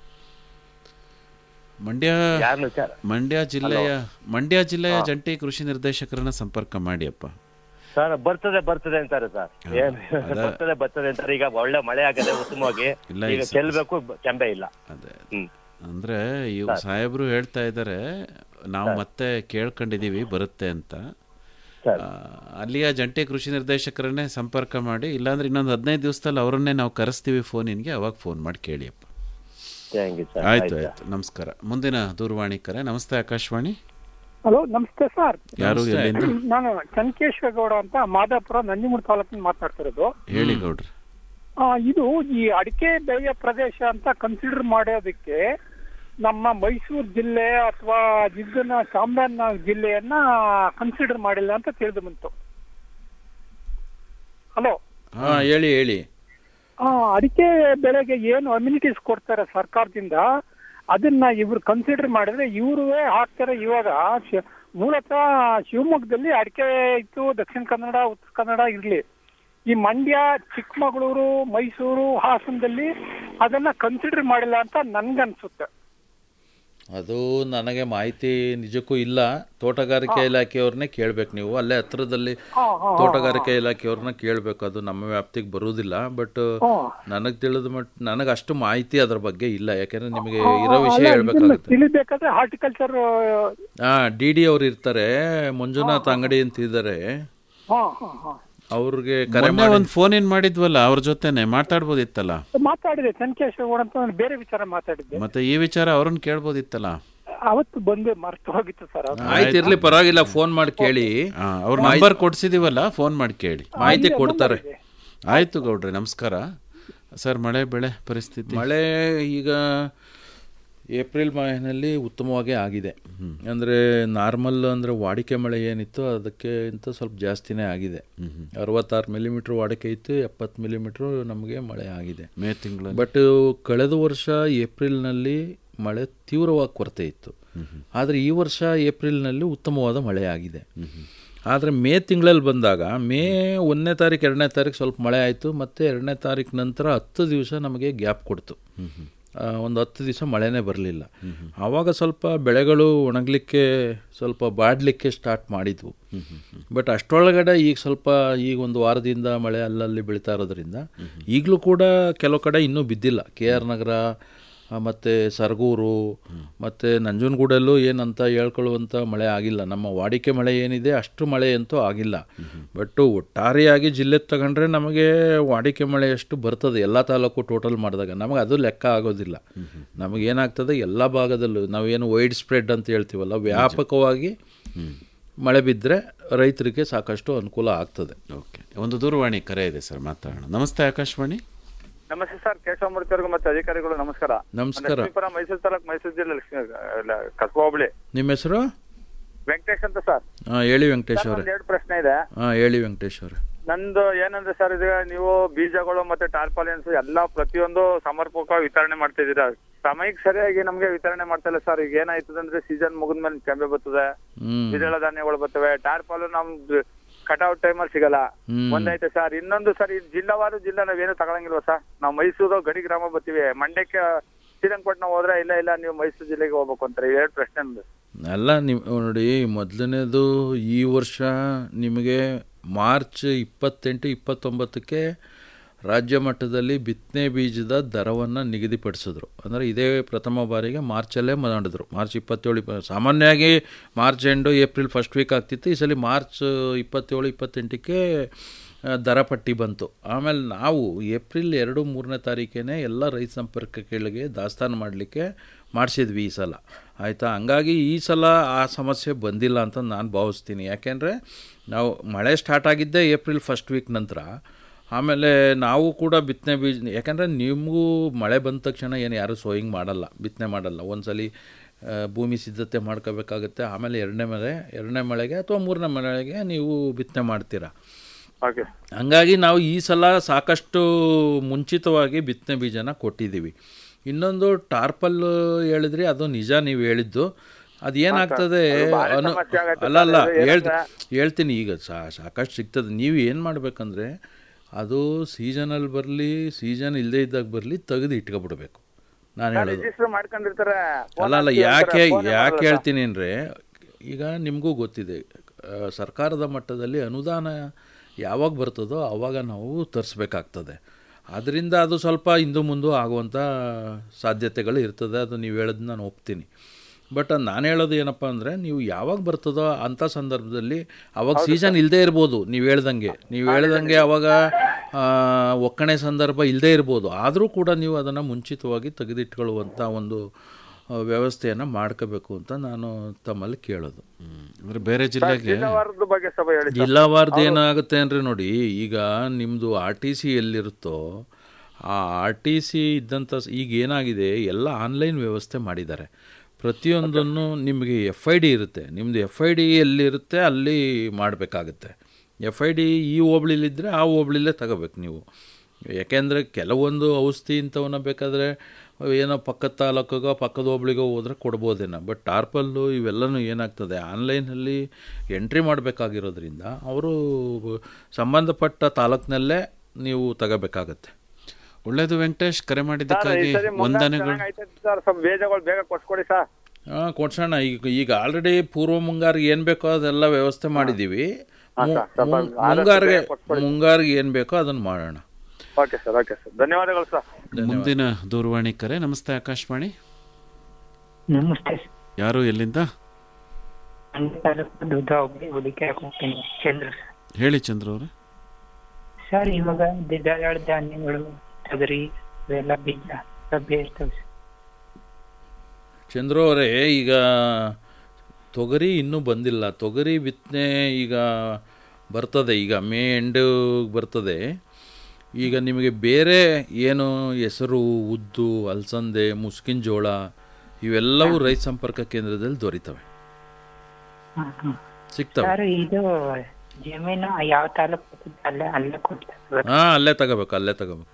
ಮಂಡ್ಯ ಯಾರ್ನು ಸರ್ ಮಂಡ್ಯ ಜಿಲ್ಲೆಯ ಮಂಡ್ಯ ಜಿಲ್ಲೆಯ ಜಂಟಿ ಕೃಷಿ ನಿರ್ದೇಶಕರನ್ನ ಸಂಪರ್ಕ ಮಾಡಿಯಪ್ಪ ಸರ್ ಬರ್ತದೆ ಬರ್ತದೆ ಅಂತಾರೆ ಸರ್ ಏನ್ ಅದ- ಬರ್ತದೆ ಬರ್ತದೆ ಅಂತಾರೆ ಈಗ ಒಳ್ಳೆ ಮಳೆ ಆಗದೆ ಉತ್ತಮವಾಗಿ ಇಲ್ಲ, ಈಗ ಇಲ್ಲ, ಚೆಲ್ಬೇಕು ಬ- ಚಂಬೆ ಇಲ್ಲ ಅದೇ ಹ್ಮ್ ಅಂದ್ರೆ ಇವ್ ಸಾಹೇಬ್ರು ಹೇಳ್ತಾ ಇದ್ದಾರೆ ನಾವು ಮತ್ತೆ ಕೇಳ್ಕೊಂಡಿದೀವಿ ಬರುತ್ತೆ ಅಂತ ಆ, ಅಲ್ಲಿಯ ಜಂಟಿ ಕೃಷಿ ನಿರ್ದೇಶಕರನ್ನೇ ಸಂಪರ್ಕ ಮಾಡಿ ಇಲ್ಲಾಂದ್ರೆ ಇನ್ನೊಂದು ಹದಿನೈದು ದಿವಸದಲ್ಲಿ ಅವರನ್ನೇ ನಾವು ಕರೆಸ್ತೀವಿ ಫೋನಿನ್ಗೆ ಅವಾಗ ಫೋನ್ ಮಾಡಿ ಕೇಳಿಯಪ್ಪ ಥ್ಯಾಂಕ್ ಯು ಸರ್ ಆಯ್ತು ಆಯ್ತು ನಮಸ್ಕಾರ ಮುಂದಿನ ದೂರವಾಣಿ ಕರೆ ನಮಸ್ತೆ ಆಕಾಶವಾಣಿ ಹಲೋ ನಮಸ್ತೆ ಸರ್ ಯಾರು ಎಲ್ಲಿಂದ ನಾನು ಚನ್ಕೇಶ್ವರಗೌಡ ಅಂತ ಮಾದಾಪುರ ನಂಜನಗೂಡು ತಾಲೂಕಿನ ಮಾತಾಡ್ತಿರೋದು ಹೇಳಿ ಗೌಡ್ರಿ ಆ, ಇದು ಈ ಅಡಿಕೆ ಬೆಳೆಯ ಪ್ರದೇಶ ಅಂತ ಕನ್ಸಿಡರ್ ಮಾಡೋದಕ್ಕೆ ನಮ್ಮ ಮೈಸೂರು ಜಿಲ್ಲೆ ಅಥವಾ ಇದನ್ನ ಚಾಮರಾಜನಗರ ಜಿಲ್ಲೆಯನ್ನ ಕನ್ಸಿಡರ್ ಮಾಡಿಲ್ಲ ಅಂತ ತಿಳಿದು ಬಂತು ಹಲೋ ಹಾ ಹೇಳಿ ಹೇಳಿ ಆ, ಅಡಿಕೆ ಬೆಳೆಗೆ ಏನು ಅಮ್ಯುನಿಟೀಸ್ ಕೊಡ್ತಾರೆ ಸರ್ಕಾರದಿಂದ ಅದನ್ನ ಇವ್ರು ಕನ್ಸಿಡರ್ ಮಾಡಿದ್ರೆ ಇವ್ರುವೇ ಹಾಕ್ತಾರೆ ಇವಾಗ ಶಿ- ಮೂಲತಃ ಶಿವಮೊಗ್ಗದಲ್ಲಿ ಅಡಿಕೆ ಇತ್ತು ದಕ್ಷಿಣ ಕನ್ನಡ ಉತ್ತರ ಕನ್ನಡ ಇರ್ಲಿ ಈ ಮಂಡ್ಯ ಚಿಕ್ಕಮಗಳೂರು ಮೈಸೂರು ಹಾಸನದಲ್ಲಿ ಅದನ್ನ ಕನ್ಸಿಡರ್ ಮಾಡಿಲ್ಲ ಅಂತ ನನ್ಗನ್ಸುತ್ತೆ ಅದು ನನಗೆ ಮಾಹಿತಿ ನಿಜಕ್ಕೂ ಇಲ್ಲ ತೋಟಗಾರಿಕೆ ಇಲಾಖೆಯವ್ರನ್ನೇ ಕೇಳ್ಬೇಕು ನೀವು ಅಲ್ಲೇ ಹತ್ರದಲ್ಲಿ ಹಾ, ಹಾ, ತೋಟಗಾರಿಕೆ ಇಲಾಖೆಯವ್ರನ್ನ ಕೇಳಬೇಕು ಅದು ನಮ್ಮ ವ್ಯಾಪ್ತಿಗೆ ಬರುವುದಿಲ್ಲ ಬಟ್ ಹಾ. ನನಗೆ ತಿಳಿದ ಮಟ್ ನನಗೆ ಅಷ್ಟು ಮಾಹಿತಿ ಅದ್ರ ಬಗ್ಗೆ ಇಲ್ಲ ಯಾಕಂದ್ರೆ ನಿಮಗೆ ಆ, ಇರೋ ವಿಷಯ ಅಲ್ಲ, ಇದನ್ನ ಹೇಳ್ಬೇಕಾಗುತ್ತೆ ತಿಳಿಬೇಕಾದ್ರೆ ಹಾರ್ಟಿಕಲ್ಚರ್ ಹಾ ಡಿ ಡಿ ಅವ್ರು ಇರ್ತಾರೆ ಮಂಜುನಾಥ್ ಅಂಗಡಿ ಅಂತ ಇದ್ದಾರೆ ಹಾ ಹಾ ಹಾ ಅವ್ರಿಗೆ ಕರೆ ಮೊನ್ನೆ ಮಾಡಿ ಒಂದು ಫೋನ್ ಇನ್ ಮಾಡಿದ್ವಲ್ಲ ಅವ್ರ ಜೊತೆನೆ ಮಾತಾಡ್ಬೋದಿತ್ತಲ್ಲ ಮಾತಾಡಿದೆ ಚನ್ಕೇಶ್ವರ ಅಂತ ನಾನು ಬೇರೆ ವಿಚಾರ ಮಾತಾಡಿದ್ದೆ ಮತ್ತೆ ಈ ವಿಚಾರ ಅವ್ರನ್ನ ಕೇಳ್ಬೋದಿತ್ತಲ್ಲ ಅವತ್ತು ಬಂದು ಮರ್ತು ಹೋಗಿತ್ತು ಸರ್ ಅದು. ಆಯ್ತು ಇರ್ಲಿ ಪರವಾಗಿಲ್ಲ ಫೋನ್ ಮಾಡಿ ಕೇಳಿ ಆ, ಅವ್ರ ನಂಬರ್ ಕೊಡ್ಸಿದೀವಲ್ಲ ಫೋನ್ ಮಾಡಿ ಕೇಳಿ ಮಾಹಿತಿ ಕೊಡ್ತಾರೆ ಆಯ್ತು ಗೌಡ್ರೆ ನಮಸ್ಕಾರ ಸರ್ ಮಳೆ ಬೆಳೆ ಪರಿಸ್ಥಿತಿ ಮಳೆ ಈಗ ಏಪ್ರಿಲ್ ಮಾಹೆನಲ್ಲಿ ಉತ್ತಮವಾಗಿ ಆಗಿದೆ ಅಂದರೆ ನಾರ್ಮಲ್ ಅಂದರೆ ವಾಡಿಕೆ ಮಳೆ ಏನಿತ್ತು ಅದಕ್ಕೆ ಇಂತ ಸ್ವಲ್ಪ ಜಾಸ್ತಿನೇ ಆಗಿದೆ ಅರವತ್ತಾರು ಮಿಲಿಮೀಟ್ರ್ ವಾಡಿಕೆ ಇತ್ತು ಎಪ್ಪತ್ತು ಮಿಲಿಮೀಟ್ರ್ ನಮಗೆ ಮಳೆ ಆಗಿದೆ ಮೇ ತಿಂಗಳು ಬಟ್ ಕಳೆದ ವರ್ಷ ಏಪ್ರಿಲ್ನಲ್ಲಿ ಮಳೆ ತೀವ್ರವಾಗಿ ಕೊರತೆ ಇತ್ತು ಆದರೆ ಈ ವರ್ಷ ಏಪ್ರಿಲ್ನಲ್ಲಿ ಉತ್ತಮವಾದ ಮಳೆ ಆಗಿದೆ ಆದರೆ ಮೇ ತಿಂಗಳಲ್ಲಿ ಬಂದಾಗ ಮೇ ಒಂದನೇ ತಾರೀಕು ಎರಡನೇ ತಾರೀಕು ಸ್ವಲ್ಪ ಮಳೆ ಆಯಿತು ಮತ್ತು ಎರಡನೇ ತಾರೀಕು ನಂತರ ಹತ್ತು ದಿವಸ ನಮಗೆ ಗ್ಯಾಪ್ ಕೊಡ್ತು ಆ, ಒಂದು ಹತ್ತು ದಿವಸ ಮಳೆನೇ ಬರಲಿಲ್ಲ ಆವಾಗ ಸ್ವಲ್ಪ ಬೆಳೆಗಳು ಒಣಗಲಿಕ್ಕೆ ಸ್ವಲ್ಪ ಬಾಡಲಿಕ್ಕೆ ಸ್ಟಾರ್ಟ್ ಮಾಡಿದ್ವು ಬಟ್ ಅಷ್ಟರೊಳಗಡೆ ಈಗ ಸ್ವಲ್ಪ ಈಗ ಒಂದು ವಾರದಿಂದ ಮಳೆ ಅಲ್ಲಲ್ಲಿ ಬೀಳ್ತಾ ಇರೋದ್ರಿಂದ ಈಗಲೂ ಕೂಡ ಕೆಲವು ಕಡೆ ಇನ್ನೂ ಬಿದ್ದಿಲ್ಲ ಕೆ ಆರ್ ನಗರ ಮತ್ತು ಸರಗೂರು ಮತ್ತು ನಂಜನಗೂಡಲ್ಲೂ ಏನಂತ ಹೇಳ್ಕೊಳ್ಳುವಂಥ ಮಳೆ ಆಗಿಲ್ಲ ನಮ್ಮ ವಾಡಿಕೆ ಮಳೆ ಏನಿದೆ ಅಷ್ಟು ಮಳೆ ಅಂತೂ ಆಗಿಲ್ಲ ಬಟ್ ಒಟ್ಟಾರೆಯಾಗಿ ಜಿಲ್ಲೆ ತಗೊಂಡ್ರೆ ನಮಗೆ ವಾಡಿಕೆ ಮಳೆ ಎಷ್ಟು ಬರ್ತದೆ ಎಲ್ಲ ತಾಲೂಕು ಟೋಟಲ್ ಮಾಡಿದಾಗ ನಮಗೆ ಅದು ಲೆಕ್ಕ ಆಗೋದಿಲ್ಲ ನಮಗೇನಾಗ್ತದೆ ಎಲ್ಲ ಭಾಗದಲ್ಲೂ ನಾವೇನು ವೈಡ್ ಸ್ಪ್ರೆಡ್ ಅಂತ ಹೇಳ್ತೀವಲ್ಲ ವ್ಯಾಪಕವಾಗಿ ಮಳೆ ಬಿದ್ದರೆ ರೈತರಿಗೆ ಸಾಕಷ್ಟು ಅನುಕೂಲ ಆಗ್ತದೆ ಓಕೆ ಒಂದು ದೂರವಾಣಿ ಕರೆ ಇದೆ ಸರ್ ಮಾತಾಡೋಣ ನಮಸ್ತೆ ಆಕಾಶವಾಣಿ ನಮಸ್ತೆ ಸರ್ ಕೇಶವಮೂರ್ತಿ ಅವರಿಗೂ ಮತ್ತೆ ಅಧಿಕಾರಿಗಳು ನಮಸ್ಕಾರ ನಮಸ್ಕಾರ. ನಾನು ಲಕ್ಷ್ಮೀಪುರ ಮೈಸೂರು ತಾಲೂಕು ಮೈಸೂರು ಜಿಲ್ಲೆ ಲಕ್ಷ್ಮೀ ಇಲ್ಲ, ಕಸಬಾ ಹೋಬಳಿ ನಿಮ್ಮ ಹೆಸರು ವೆಂಕಟೇಶ್ ಅಂತ ಸರ್ ಹಾಂ ಹೇಳಿ ವೆಂಕಟೇಶ್ ಸರ್, ಅವರೇ ಒಂದ್ ಎರಡು ಪ್ರಶ್ನೆ ಇದೆ ಹಾಂ ಹೇಳಿ ವೆಂಕಟೇಶ್ ಅವರೇ ನಂದು ಏನಂದ್ರೆ ಸರ್ ಇದು ನೀವು ಬೀಜಗಳು ಮತ್ತೆ ಟಾರ್ಪಾಲಿನ್ಸ್ ಎಲ್ಲ ಪ್ರತಿಯೊಂದು ಸಮರ್ಪಕವಾಗಿ ವಿತರಣೆ ಮಾಡ್ತಿದ್ದೀರಾ ಸಮಯಕ್ಕೆ ಸರಿಯಾಗಿ ನಮ್ಗೆ ವಿತರಣೆ ಮಾಡ್ತಾ ಇಲ್ಲ ಸರ್ ಈಗ ಏನಾಯ್ತದೆ ಅಂದ್ರೆ ಸೀಸನ್ ಮುಗಿದ್ಮೇಲೆ ಕೆಂಬೆ ಬರ್ತದೆ ಹ್ಮ್. ದ್ವಿದಳ ಧಾನ್ಯಗಳು ಬರ್ತವೆ ಟಾರ್ಪಾಲು ನಮ್ ಕಟೌಟ್ ಟೈಮಲ್ಲಿ ಸಿಗಲ್ಲ ಹ್ಮ್. ಒಂದೈತೆ ಸರ್ ಇನ್ನೊಂದು ಸರ್ ಈ ಜಿಲ್ಲಾವಾರು ಜಿಲ್ಲಾ ನಾವೇನು ತಗೊಳಂಗಿಲ್ವಾ ಸರ್ ನಾವು ಮೈಸೂರು ಗಡಿ ಗ್ರಾಮ ಬರ್ತೀವಿ ಮಂಡ್ಯಕ್ಕೆ ಶ್ರೀರಂಗಪಟ್ಟಣ ಹೋದ್ರೆ ಇಲ್ಲ ಇಲ್ಲ ನೀವು ಮೈಸೂರು ಜಿಲ್ಲೆಗೆ ಹೋಗ್ಬೇಕು ಅಂತಾರೆ ಎರಡು ಪ್ರಶ್ನೆ ನಮ್ದು ಅಲ್ಲ ನಿಮ್ ನೋಡಿ ಮೊದಲನೇದು ಈ ವರ್ಷ ನಿಮಗೆ ಮಾರ್ಚ್ ಇಪ್ಪತ್ತೆಂಟು ಇಪ್ಪತ್ತೊಂಬತ್ತಕ್ಕೆ ರಾಜ್ಯ ಮಟ್ಟದಲ್ಲಿ ಬಿತ್ತನೆ ಬೀಜದ ದರವನ್ನು ನಿಗದಿಪಡಿಸಿದ್ರು ಅಂದರೆ ಇದೇ ಪ್ರಥಮ ಬಾರಿಗೆ ಮಾರ್ಚಲ್ಲೇ ಮಾಡಿದ್ರು ಮಾರ್ಚ್ ಇಪ್ಪತ್ತೇಳು ಇಪ್ಪ ಸಾಮಾನ್ಯವಾಗಿ March end April first week ಆಗ್ತಿತ್ತು ಈ ಸಲ ಮಾರ್ಚ್ ಇಪ್ಪತ್ತೇಳು ಇಪ್ಪತ್ತೆಂಟಕ್ಕೆ ಆ, ದರ ಪಟ್ಟಿ ಬಂತು ಆಮೇಲೆ ನಾವು ಏಪ್ರಿಲ್ ಎರಡು ಮೂರನೇ ತಾರೀಕೇನೆ ಎಲ್ಲ ರೈತ ಸಂಪರ್ಕ ಕೇಳಿಗೆ ದಾಸ್ತಾನು ಮಾಡಲಿಕ್ಕೆ ಮಾಡಿಸಿದ್ವಿ ಈ ಸಲ ಆಯಿತಾ ಹಂಗಾಗಿ ಈ ಸಲ ಆ ಸಮಸ್ಯೆ ಬಂದಿಲ್ಲ ಅಂತ ನಾನು ಭಾವಿಸ್ತೀನಿ ಯಾಕೆಂದರೆ ನಾವು ಮಳೆ ಸ್ಟಾರ್ಟ್ ಆಗಿದ್ದೇ ಏಪ್ರಿಲ್ ಫಸ್ಟ್ ವೀಕ್ ನಂತರ ಆಮೇಲೆ ನಾವು ಕೂಡ ಬಿತ್ತನೆ ಬೀಜ ಯಾಕಂದರೆ ನಿಮಗೂ ಮಳೆ ಬಂದ ತಕ್ಷಣ ಏನು ಯಾರೂ ಸೋಯಿಂಗ್ ಮಾಡಲ್ಲ ಬಿತ್ತನೆ ಮಾಡಲ್ಲ ಒಂದ್ಸಲಿ ಆ, ಭೂಮಿ ಸಿದ್ಧತೆ ಮಾಡ್ಕೋಬೇಕಾಗುತ್ತೆ ಆಮೇಲೆ ಎರಡನೇ ಮಳೆ ಎರಡನೇ ಮಳೆಗೆ ಅಥವಾ ಮೂರನೇ ಮಳೆಗೆ ನೀವು ಬಿತ್ತನೆ ಮಾಡ್ತೀರಾ ಓಕೆ ಹಂಗಾಗಿ ನಾವು ಈ ಸಲ ಸಾಕಷ್ಟು ಮುಂಚಿತವಾಗಿ ಬಿತ್ತನೆ ಬೀಜನ ಕೊಟ್ಟಿದ್ದೀವಿ ಇನ್ನೊಂದು ಟಾರ್ಪಲ್ ಹೇಳಿದ್ರಿ ಅದು ನಿಜ ನೀವು ಹೇಳಿದ್ದು ಅದು ಏನಾಗ್ತದೆ ಅದು ಭಾರಿ ಅನು ಸಮಸ್ಯೆ ಆಗತ್ತೆ ಅಲ್ಲ ಅಲ್ಲ ಸರ್, ಇದು ಹೇಳ್ತಿ ಏನಂದ್ರೆ- ಹೇಳ್ತೀನಿ ಈಗ ಸಾ ಸಾಕಷ್ಟು ಸಿಗ್ತದೆ ನೀವು ಏನು ಮಾಡಬೇಕಂದ್ರೆ ಅದು ಸೀಸನಲ್ಲಿ ಬರಲಿ ಸೀಸನ್ ಇಲ್ಲದೇ ಇದ್ದಾಗ ಬರಲಿ ತೆಗೆದು ಇಟ್ಕೊಬಿಡ್ಬೇಕು ನಾನು ಹೇಳೋದು ರಿಜಿಸ್ಟರ್ ಮಾಡ್ಕೊಂಡಿರ್ತಾರೆ ಅಲ್ಲ ಅಲ್ಲ ಯಾಕೆ ಯಾಕೆ ಹೇಳ್ತೀನಿ ಅಂದರೆ ಈಗ ನಿಮಗೂ ಗೊತ್ತಿದೆ ಆ, ಸರ್ಕಾರದ ಮಟ್ಟದಲ್ಲಿ ಅನುದಾನ ಯಾವಾಗ ಬರ್ತದೋ ಆವಾಗ ನಾವು ತರಿಸ್ಬೇಕಾಗ್ತದೆ ಅದರಿಂದ ಅದು ಸ್ವಲ್ಪ ಹಿಂದು ಮುಂದೆ ಆಗುವಂಥ ಸಾಧ್ಯತೆಗಳು ಇರ್ತದೆ ಅದು ನೀವು ಹೇಳೋದು ನಾನು ಒಪ್ತೀನಿ ಬಟ್ ನಾನು ಹೇಳೋದು ಏನಪ್ಪ ಅಂದರೆ ನೀವು ಯಾವಾಗ ಬರ್ತದೋ ಅಂಥ ಸಂದರ್ಭದಲ್ಲಿ ಅವಾಗ ಸೀಸನ್ ಇಲ್ಲದೇ ಇರ್ಬೋದು ನೀವು ಹೇಳ್ದಂಗೆ ನೀವು ಹೇಳ್ದಂಗೆ ಅವಾಗ ಆ, ಒಕ್ಕಣೆ ಸಂದರ್ಭ ಇಲ್ಲದೇ ಇರ್ಬೋದು ಆದರೂ ಕೂಡ ನೀವು ಅದನ್ನು ಮುಂಚಿತವಾಗಿ ತೆಗೆದಿಟ್ಕೊಳ್ಳುವಂಥ ಒಂದು ಆ, ವ್ಯವಸ್ಥೆಯನ್ನು ಮಾಡ್ಕೋಬೇಕು ಅಂತ ನಾನು ತಮ್ಮಲ್ಲಿ ಕೇಳೋದು ಅಂದರೆ ಬೇರೆ ಜಿಲ್ಲೆಗೆ ಜಿಲ್ಲಾವಾರದ ಬಗ್ಗೆ ಸ್ವಲ್ಪ ಹೇಳಿ ಸರ್. ಜಿಲ್ಲಾವಾರ್ದು ಏನಾಗುತ್ತೆ ಅಂದರೆ ನೋಡಿ ಈಗ ನಿಮ್ಮದು ಆರ್ ಟಿ ಸಿ ಎಲ್ಲಿರುತ್ತೋ ಆ ಆರ್ ಟಿ ಸಿ ಇದ್ದಂಥ ಸ್- ಈಗ ಏನಾಗಿದೆ ಎಲ್ಲ ಆನ್ಲೈನ್ ವ್ಯವಸ್ಥೆ ಮಾಡಿದ್ದಾರೆ ಪ್ರತಿಯೊಂದನ್ನು ನಿಮಗೆ ಎಫ್ ಐ ಡಿ ಇರುತ್ತೆ ನಿಮ್ಮದು ಎಫ್ ಐ ಡಿ ಎಲ್ಲಿರುತ್ತೆ ಅಲ್ಲಿ ಮಾಡಬೇಕಾಗುತ್ತೆ ಎಫ್ ಐ ಡಿ ಈ ಹೋಬ್ಳಿಲಿದ್ದರೆ ಆ ಹೋಬ್ಳಿಲೇ ತಗೋಬೇಕು ನೀವು ಯಾಕೆಂದರೆ ಕೆಲವೊಂದು ಔಷಧಿ ಇಂಥವನ್ನ ಬೇಕಾದರೆ ಏನೋ ಪಕ್ಕದ ತಾಲೂಕಿಗೋ ಪಕ್ಕದ ಹೋಬ್ಳಿಗೋ ಹೋದ್ರೆ ಕೊಡ್ಬೋದೇನೋ ಬಟ್ ಟಾರ್ಪಲ್ಲು ಇವೆಲ್ಲನೂ ಏನಾಗ್ತದೆ ಆನ್ಲೈನಲ್ಲಿ ಎಂಟ್ರಿ ಮಾಡಬೇಕಾಗಿರೋದ್ರಿಂದ ಅವರು ಸಂಬಂಧಪಟ್ಟ ತಾಲೂಕಿನಲ್ಲೇ ನೀವು ತಗೋಬೇಕಾಗತ್ತೆ ಒಳ್ಳೇದು ವೆಂಕಟೇಶ್ ಕರೆ ಸರ್, ಈ ಮಾಡಿದ್ದಕ್ಕಾಗಿ ಸರಿ ಮುಂಗಾರು ವಂದನೆಗಳು ಚೆನ್ನಾಗ್ ಐತೆ ಸರ್ ಸ್ವಲ್ಪ ಬೀಜಗಳು ಬೇಗ ಕೊಡ್ಸ್ಕೊಡಿ ಸರ್ ಹಾಂ ಕೊಡ್ಸೋಣ ಈಗ ಈಗ ಆಲ್ರೆಡಿ ಪೂರ್ವ ಮುಂಗಾರಿಗೆ ಏನು ಬೇಕೋ ಅದೆಲ್ಲ ವ್ಯವಸ್ಥೆ ಮಾಡಿದ್ದೀವಿ ಹಾಂ, ಮು- ಸರ್, ಸ್ವಲ್ಪ ಮು- ಆದಷ್ಟು ಮುಂಗಾರಿಗೆ ಬೇಗ ಕೊಟ್ಬಿಡಿ. ಮುಂಗಾರಿಗೆ ಏನು ಬೇಕೋ ಅದನ್ನು ಮಾಡೋಣ ಓಕೆ ಸರ್ ಓಕೆ ಸರ್ ಧನ್ಯವಾದಗಳು ಸರ್ ಮುಂದಿನ ದೂರವಾಣಿ ಕರೆ ನಮಸ್ತೆ ಆಕಾಶವಾಣಿ ನಮಸ್ತೆ ಯಾರು ಎಲ್ಲಿಂದ ಮಂಡ್ಯ ತಾಲೂಕು ದುರ್ಗ ಹೋಗಿ ಹುಡುಕಿ ಹೋಗ್ತೀನಿ ಚಂದ್ರ ಸರ್. ಹೇಳಿ ಚಂದ್ರ ಅವರೇ ಸರ್ ಇವಾಗ ದ್ವಿದಳ ಧಾನ್ಯಗಳು ತೊಗರಿ ಇವೆಲ್ಲ ಬೀಜ ಲಭ್ಯ ಇರ್ತವೆ ಸರ್. ಚಂದ್ರು ಅವರೇ ಈಗ ತೊಗರಿ ಇನ್ನೂ ಬಂದಿಲ್ಲ ತೊಗರಿ ಬಿತ್ತನೆ ಈಗ ಬರ್ತದೆ ಈಗ ಮೇ ಎಂಡ್ ಬರ್ತದೆ ಈಗ ನಿಮಗೆ ಬೇರೆ ಏನು ಹೆಸರು ಉದ್ದು ಅಲಸಂದೆ ಮುಸ್ಕಿನ ಜೋಳ ಇವೆಲ್ಲವೂ ರೈತ ಸಂಪರ್ಕ ಕೇಂದ್ರದಲ್ಲಿ ದೊರೀತವೆ ಹ್ಮ್, ಹ್ಮ್. ಸಿಗ್ತವೆ ಸರ್ ಇದು ಜಮೀನು ಯಾವ ತಾಲೂಕು ಬರ್ತದೆ ಅಲ್ಲೇ ಅಲ್ಲೇ ಕೊಡ್ತಾರೆ ಹಾಂ ಅಲ್ಲೇ ತಗೋಬೇಕು ಅಲ್ಲೇ ತಗೋಬೇಕು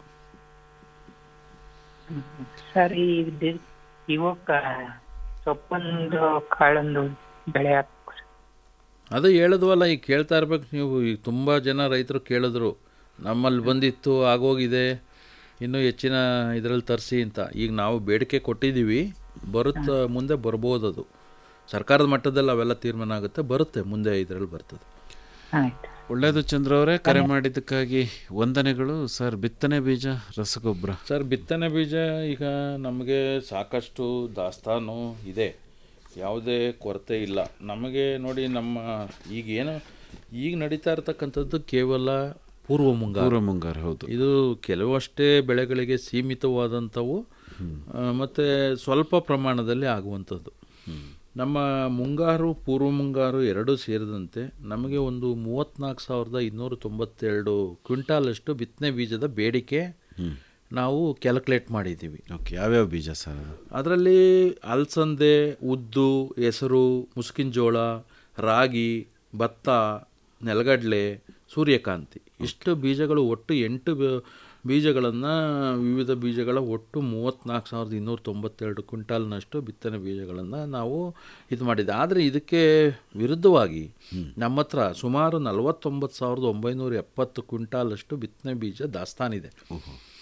ಸರ್ ಈ ದಿ- ಇವಾಗ ಸೊಪ್ಪೊಂದು ಕಾಳೊಂದು ಬೆಳೆ ಹಾಕ್ಬೇಕು ಸರ್. ಅದು ಹೇಳಿದ್ವಲ್ಲ ಈಗ ಕೇಳ್ತಾ ಇರ್ಬೇಕು ನೀವು ಈಗ ತುಂಬ ಜನ ರೈತರು ಕೇಳಿದ್ರು ನಮ್ಮಲ್ಲಿ ಬಂದಿತ್ತು ಆಗೋಗಿದೆ ಇನ್ನೂ ಹೆಚ್ಚಿನ ಇದರಲ್ಲಿ ತರಿಸಿ ಅಂತ ಈಗ ನಾವು ಬೇಡಿಕೆ ಕೊಟ್ಟಿದ್ದೀವಿ ಬರುತ್ತೆ ಮುಂದೆ ಬರ್ಬೋದು ಅದು ಸರ್ಕಾರದ ಮಟ್ಟದಲ್ಲಿ ಅವೆಲ್ಲ ತೀರ್ಮಾನ ಆಗುತ್ತೆ ಬರುತ್ತೆ ಮುಂದೆ ಇದರಲ್ಲಿ ಬರ್ತದೆ ಆಯ್ತು ಒಳ್ಳೇದು ಚಂದ್ರ ಅವರೇ ಕರೆ ಮಾಡಿದ್ದಕ್ಕಾಗಿ ವಂದನೆಗಳು ಸರ್ ಬಿತ್ತನೆ ಬೀಜ ರಸಗೊಬ್ಬರ ಸರ್ ಬಿತ್ತನೆ ಬೀಜ ಈಗ ನಮಗೆ ಸಾಕಷ್ಟು ದಾಸ್ತಾನು ಇದೆ ಯಾವುದೇ ಕೊರತೆ ಇಲ್ಲ ನಮಗೆ ನೋಡಿ ನಮ್ಮ ಈಗ ಏನು ಈಗ ನಡೀತಾ ಇರತಕ್ಕಂಥದ್ದು ಕೇವಲ ಪೂರ್ವ ಮುಂಗಾರು ಪೂರ್ವ ಮುಂಗಾರು ಹೌದು ಇದು ಕೆಲವಷ್ಟೇ ಬೆಳೆಗಳಿಗೆ ಸೀಮಿತವಾದಂಥವು ಆ, ಮತ್ತೆ ಸ್ವಲ್ಪ ಪ್ರಮಾಣದಲ್ಲಿ ಆಗುವಂಥದ್ದು ನಮ್ಮ ಮುಂಗಾರು ಪೂರ್ವ ಮುಂಗಾರು ಎರಡೂ ಸೇರಿದಂತೆ ನಮಗೆ ಒಂದು ಮೂವತ್ತ್ನಾಲ್ಕು ಸಾವಿರದ ಇನ್ನೂರ ತೊಂಬತ್ತೆರಡು ಕ್ವಿಂಟಾಲಷ್ಟು ಬಿತ್ತನೆ ಬೀಜದ ಬೇಡಿಕೆ ನಾವು ಕ್ಯಾಲ್ಕುಲೇಟ್ ಮಾಡಿದ್ದೀವಿ ಓಕೆ ಯಾವ್ಯಾವ ಬೀಜ ಸರ್ ಅದು ಅದರಲ್ಲಿ ಅಲಸಂದೆ ಉದ್ದು ಹೆಸರು ಮುಸ್ಕಿನ ಜೋಳ ರಾಗಿ ಭತ್ತ ನೆಲಗಡಲೆ ಸೂರ್ಯಕಾಂತಿ ಇಷ್ಟು ಬೀಜಗಳು ಒಟ್ಟು ಎಂಟು ಬೀಜಗಳನ್ನು ವಿವಿಧ ಬೀಜಗಳ ಒಟ್ಟು ಮೂವತ್ತ್ನಾಲ್ಕು ಸಾವಿರದ ಇನ್ನೂರ ತೊಂಬತ್ತೆರಡು ಕ್ವಿಂಟಾಲ್ನಷ್ಟು ಬಿತ್ತನೆ ಬೀಜಗಳನ್ನು ನಾವು ಇದು ಮಾಡಿದ್ದೆ ಆದರೆ ಇದಕ್ಕೆ ವಿರುದ್ಧವಾಗಿ ನಮ್ಮ ಹತ್ರ ಸುಮಾರು ನಲವತ್ತೊಂಬತ್ತು ಸಾವಿರದ ಒಂಬೈನೂರ ಎಪ್ಪತ್ತು ಕ್ವಿಂಟಾಲಷ್ಟು ಬಿತ್ತನೆ ಬೀಜ ದಾಸ್ತಾನಿದೆ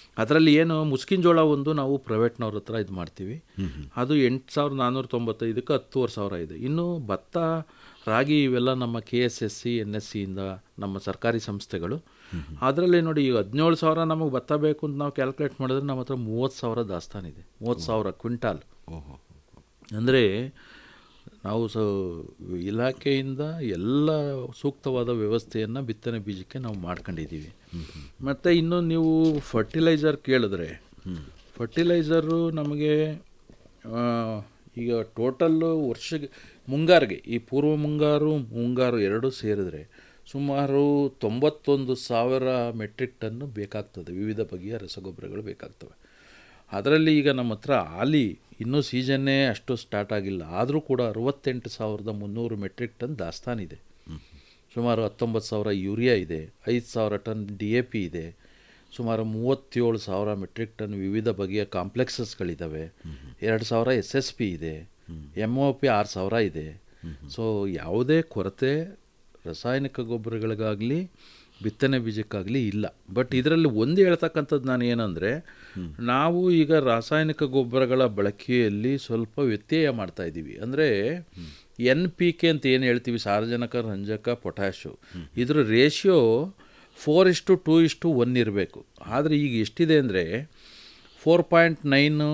ಅದರಲ್ಲಿ ಏನು ಮುಸ್ಕಿನ ಜೋಳ ಒಂದು ನಾವು ಪ್ರೈವೇಟ್ನವ್ರ ಹತ್ರ ಇದು ಮಾಡ್ತೀವಿ ಅದು ಎಂಟು ಸಾವಿರದ ನಾನ್ನೂರ ತೊಂಬತ್ತೈದಕ್ಕೆ ಹತ್ತುವರೆ ಸಾವಿರ ಇದೆ ಇನ್ನು ಭತ್ತ ರಾಗಿ ಇವೆಲ್ಲ ನಮ್ಮ K S S C N S ಸಿಯಿಂದ ನಮ್ಮ ಸರ್ಕಾರಿ ಸಂಸ್ಥೆಗಳು ಅದರಲ್ಲಿ ನೋಡಿ ಈಗ ಹದಿನೇಳು ಸಾವಿರ ನಮಗೆ ಭತ್ತ ಬೇಕು ಅಂತ ನಾವು ಕ್ಯಾಲ್ಕುಲೇಟ್ ಮಾಡಿದ್ರೆ ನಮ್ಮ ಹತ್ರ ಮೂವತ್ತು ಸಾವಿರ ದಾಸ್ತಾನಿದೆ ಮೂವತ್ತು ಸಾವಿರ ಕ್ವಿಂಟಾಲ್ ಅಂದರೆ ನಾವು ಸ ಇಲಾಖೆಯಿಂದ ಎಲ್ಲ ಸೂಕ್ತವಾದ ವ್ಯವಸ್ಥೆಯನ್ನು ಬಿತ್ತನೆ ಬೀಜಕ್ಕೆ ನಾವು ಮಾಡ್ಕೊಂಡಿದ್ದೀವಿ ಮತ್ತು ಇನ್ನು ನೀವು ಫರ್ಟಿಲೈಸರ್ ಕೇಳಿದ್ರೆ ಫರ್ಟಿಲೈಸರು ನಮಗೆ ಆ, ಈಗ ಟೋಟಲ್ಲು ವರ್ಷಕ್ಕೆ ಮುಂಗಾರಿಗೆ ಈ ಪೂರ್ವ ಮುಂಗಾರು ಮುಂಗಾರು ಎರಡೂ ಸೇರಿದ್ರೆ ಸುಮಾರು ತೊಂಬತ್ತೊಂದು ಸಾವಿರ ಮೆಟ್ರಿಕ್ ಟನ್ನು ಬೇಕಾಗ್ತದೆ ವಿವಿಧ ಬಗೆಯ ರಸಗೊಬ್ಬರಗಳು ಬೇಕಾಗ್ತವೆ ಅದರಲ್ಲಿ ಈಗ ನಮ್ಮ ಹತ್ರ ಹಾಲಿ ಇನ್ನೂ ಸೀಸನ್ನೇ ಅಷ್ಟು ಸ್ಟಾರ್ಟ್ ಆಗಿಲ್ಲ ಆದರೂ ಕೂಡ ಅರವತ್ತೆಂಟು ಸಾವಿರದ ಮುನ್ನೂರು ಮೆಟ್ರಿಕ್ ಟನ್ ದಾಸ್ತಾನಿದೆ ಸುಮಾರು ಹತ್ತೊಂಬತ್ತು ಸಾವಿರ ಯೂರಿಯಾ ಇದೆ ಐದು ಸಾವಿರ ಟನ್ ಡಿ ಎ ಪಿ ಇದೆ ಸುಮಾರು ಮೂವತ್ತೇಳು ಸಾವಿರ ಮೆಟ್ರಿಕ್ ಟನ್ ವಿವಿಧ ಬಗೆಯ ಕಾಂಪ್ಲೆಕ್ಸಸ್ಗಳಿದ್ದಾವೆ ಎರಡು ಸಾವಿರ ಎಸ್ ಎಸ್ ಪಿ ಇದೆ ಎಮ್ ಒ ಪಿ ಆರು ಸಾವಿರ ಇದೆ ಸೊ ಯಾವುದೇ ಕೊರತೆ ರಾಸಾಯನಿಕ ಗೊಬ್ಬರಗಳಿಗಾಗಲಿ ಬಿತ್ತನೆ ಬೀಜಕ್ಕಾಗಲಿ ಇಲ್ಲ ಬಟ್ ಇದರಲ್ಲಿ ಒಂದು ಹೇಳ್ತಕ್ಕಂಥದ್ದು ನಾನು ಏನಂದರೆ ನಾವು ಈಗ ರಾಸಾಯನಿಕ ಗೊಬ್ಬರಗಳ ಬಳಕೆಯಲ್ಲಿ ಸ್ವಲ್ಪ ವ್ಯತ್ಯಯ ಮಾಡ್ತಾ ಇದ್ದೀವಿ ಅಂದರೆ ಎನ್ ಪಿ ಕೆ ಅಂತ ಏನು ಹೇಳ್ತೀವಿ ಸಾರಜನಕ ರಂಜಕ ಪೊಟ್ಯಾಶು ಇದ್ರ ರೇಷಿಯೋ ಫೋರ್ ಇಷ್ಟು ಟೂ ಇಷ್ಟು ಒನ್ ಇರಬೇಕು ಆದರೆ ಈಗ ಎಷ್ಟಿದೆ ಅಂದರೆ ಫೋರ್ ಪಾಯಿಂಟ್ ನೈನು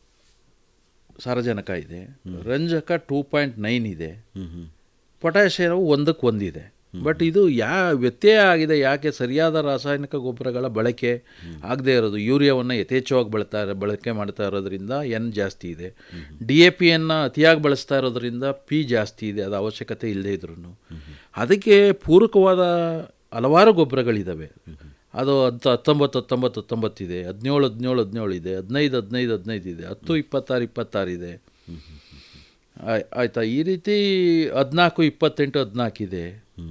ಸಾರಜನಕ ಇದೆ ರಂಜಕ ಟೂ ಪಾಯಿಂಟ್ ನೈನ್ ಇದೆ ಪೊಟ್ಯಾಷಿಯವು ಒಂದಕ್ಕೆ ಒಂದಿದೆ ಬಟ್ ಇದು ಯಾ ವ್ಯತ್ಯಯ ಆಗಿದೆ ಯಾಕೆ ಸರಿಯಾದ ರಾಸಾಯನಿಕ ಗೊಬ್ಬರಗಳ ಬಳಕೆ ಆಗದೇ ಇರೋದು ಯೂರಿಯಾವನ್ನು ಯಥೇಚ್ಛವಾಗಿ ಬಳತಾ ಬಳಕೆ ಮಾಡ್ತಾ ಇರೋದ್ರಿಂದ ಎನ್ ಜಾಸ್ತಿ ಇದೆ ಡಿ ಎ ಪಿಯನ್ನು ಅತಿಯಾಗಿ ಬಳಸ್ತಾ ಇರೋದ್ರಿಂದ ಪಿ ಜಾಸ್ತಿ ಇದೆ ಅದು ಅವಶ್ಯಕತೆ ಇಲ್ಲದೇ ಇದ್ರೂ ಅದಕ್ಕೆ ಪೂರಕವಾದ ಹಲವಾರು ಗೊಬ್ಬರಗಳಿದ್ದಾವೆ ಅದು ಹತ್ತು ಹತ್ತೊಂಬತ್ತು ಹತ್ತೊಂಬತ್ತು ಹತ್ತೊಂಬತ್ತಿದೆ ಹದಿನೇಳು ಹದಿನೇಳು ಹದಿನೇಳು ಇದೆ ಹದಿನೈದು ಹದಿನೈದು ಹದಿನೈದು ಇದೆ ಹತ್ತು ಇಪ್ಪತ್ತಾರು ಇಪ್ಪತ್ತಾರು ಇದೆ ಆಯ್- ಆಯ್ತಾ ಈ ರೀತಿ ಹದಿನಾಲ್ಕು ಇಪ್ಪತ್ತೆಂಟು ಹದಿನಾಲ್ಕು ಇದೆ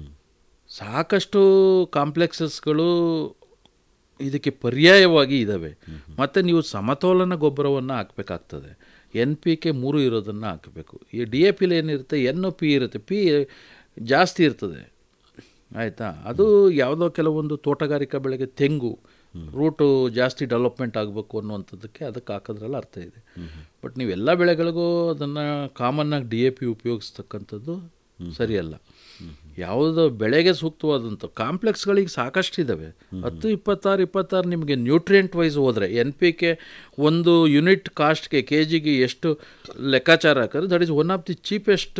ಸಾಕಷ್ಟು ಕಾಂಪ್ಲೆಕ್ಸಸ್ಗಳು ಇದಕ್ಕೆ ಪರ್ಯಾಯವಾಗಿ ಇದ್ದಾವೆ ಮತ್ತು ನೀವು ಸಮತೋಲನ ಗೊಬ್ಬರವನ್ನು ಹಾಕಬೇಕಾಗ್ತದೆ ಎನ್ ಪಿ ಕೆ ಮೂರು ಇರೋದನ್ನು ಹಾಕಬೇಕು ಈ ಡಿ ಎ ಪಿಲಿ ಏನಿರುತ್ತೆ ಎನ್ ಒ ಪಿ ಇರುತ್ತೆ ಪಿ ಜಾಸ್ತಿ ಇರ್ತದೆ ಆಯಿತಾ ಅದು ಯಾವುದೋ ಕೆಲವೊಂದು ತೋಟಗಾರಿಕಾ ಬೆಳೆಗೆ ತೆಂಗು ರೂಟು ಜಾಸ್ತಿ ಡೆವಲಪ್ಮೆಂಟ್ ಆಗಬೇಕು ಅನ್ನುವಂಥದ್ದಕ್ಕೆ ಅದಕ್ಕೆ ಹಾಕೋದ್ರಲ್ಲಿ ಅರ್ಥ ಇದೆ ಬಟ್ ನೀವೆಲ್ಲ ಬೆಳೆಗಳಿಗೂ ಅದನ್ನು ಕಾಮನ್ನಾಗಿ ಡಿ ಎ ಪಿ ಉಪಯೋಗಿಸ್ತಕ್ಕಂಥದ್ದು ಸರಿಯಲ್ಲ ಯಾವುದೋ ಬೆಳೆಗೆ ಸೂಕ್ತವಾದಂಥ ಕಾಂಪ್ಲೆಕ್ಸ್ಗಳಿಗೆ ಸಾಕಷ್ಟು ಇದ್ದಾವೆ ಹತ್ತು ಇಪ್ಪತ್ತಾರು ಇಪ್ಪತ್ತಾರು ನಿಮಗೆ ನ್ಯೂಟ್ರಿಯೆಂಟ್ ವೈಸ್ ಹೋದರೆ ಎನ್ ಪಿ ಕೆ ಒಂದು ಯೂನಿಟ್ ಕಾಸ್ಟ್ಗೆ ಕೆ ಜಿಗೆ ಎಷ್ಟು ಲೆಕ್ಕಾಚಾರ ಹಾಕಿದ್ರೆ that is one of the cheapest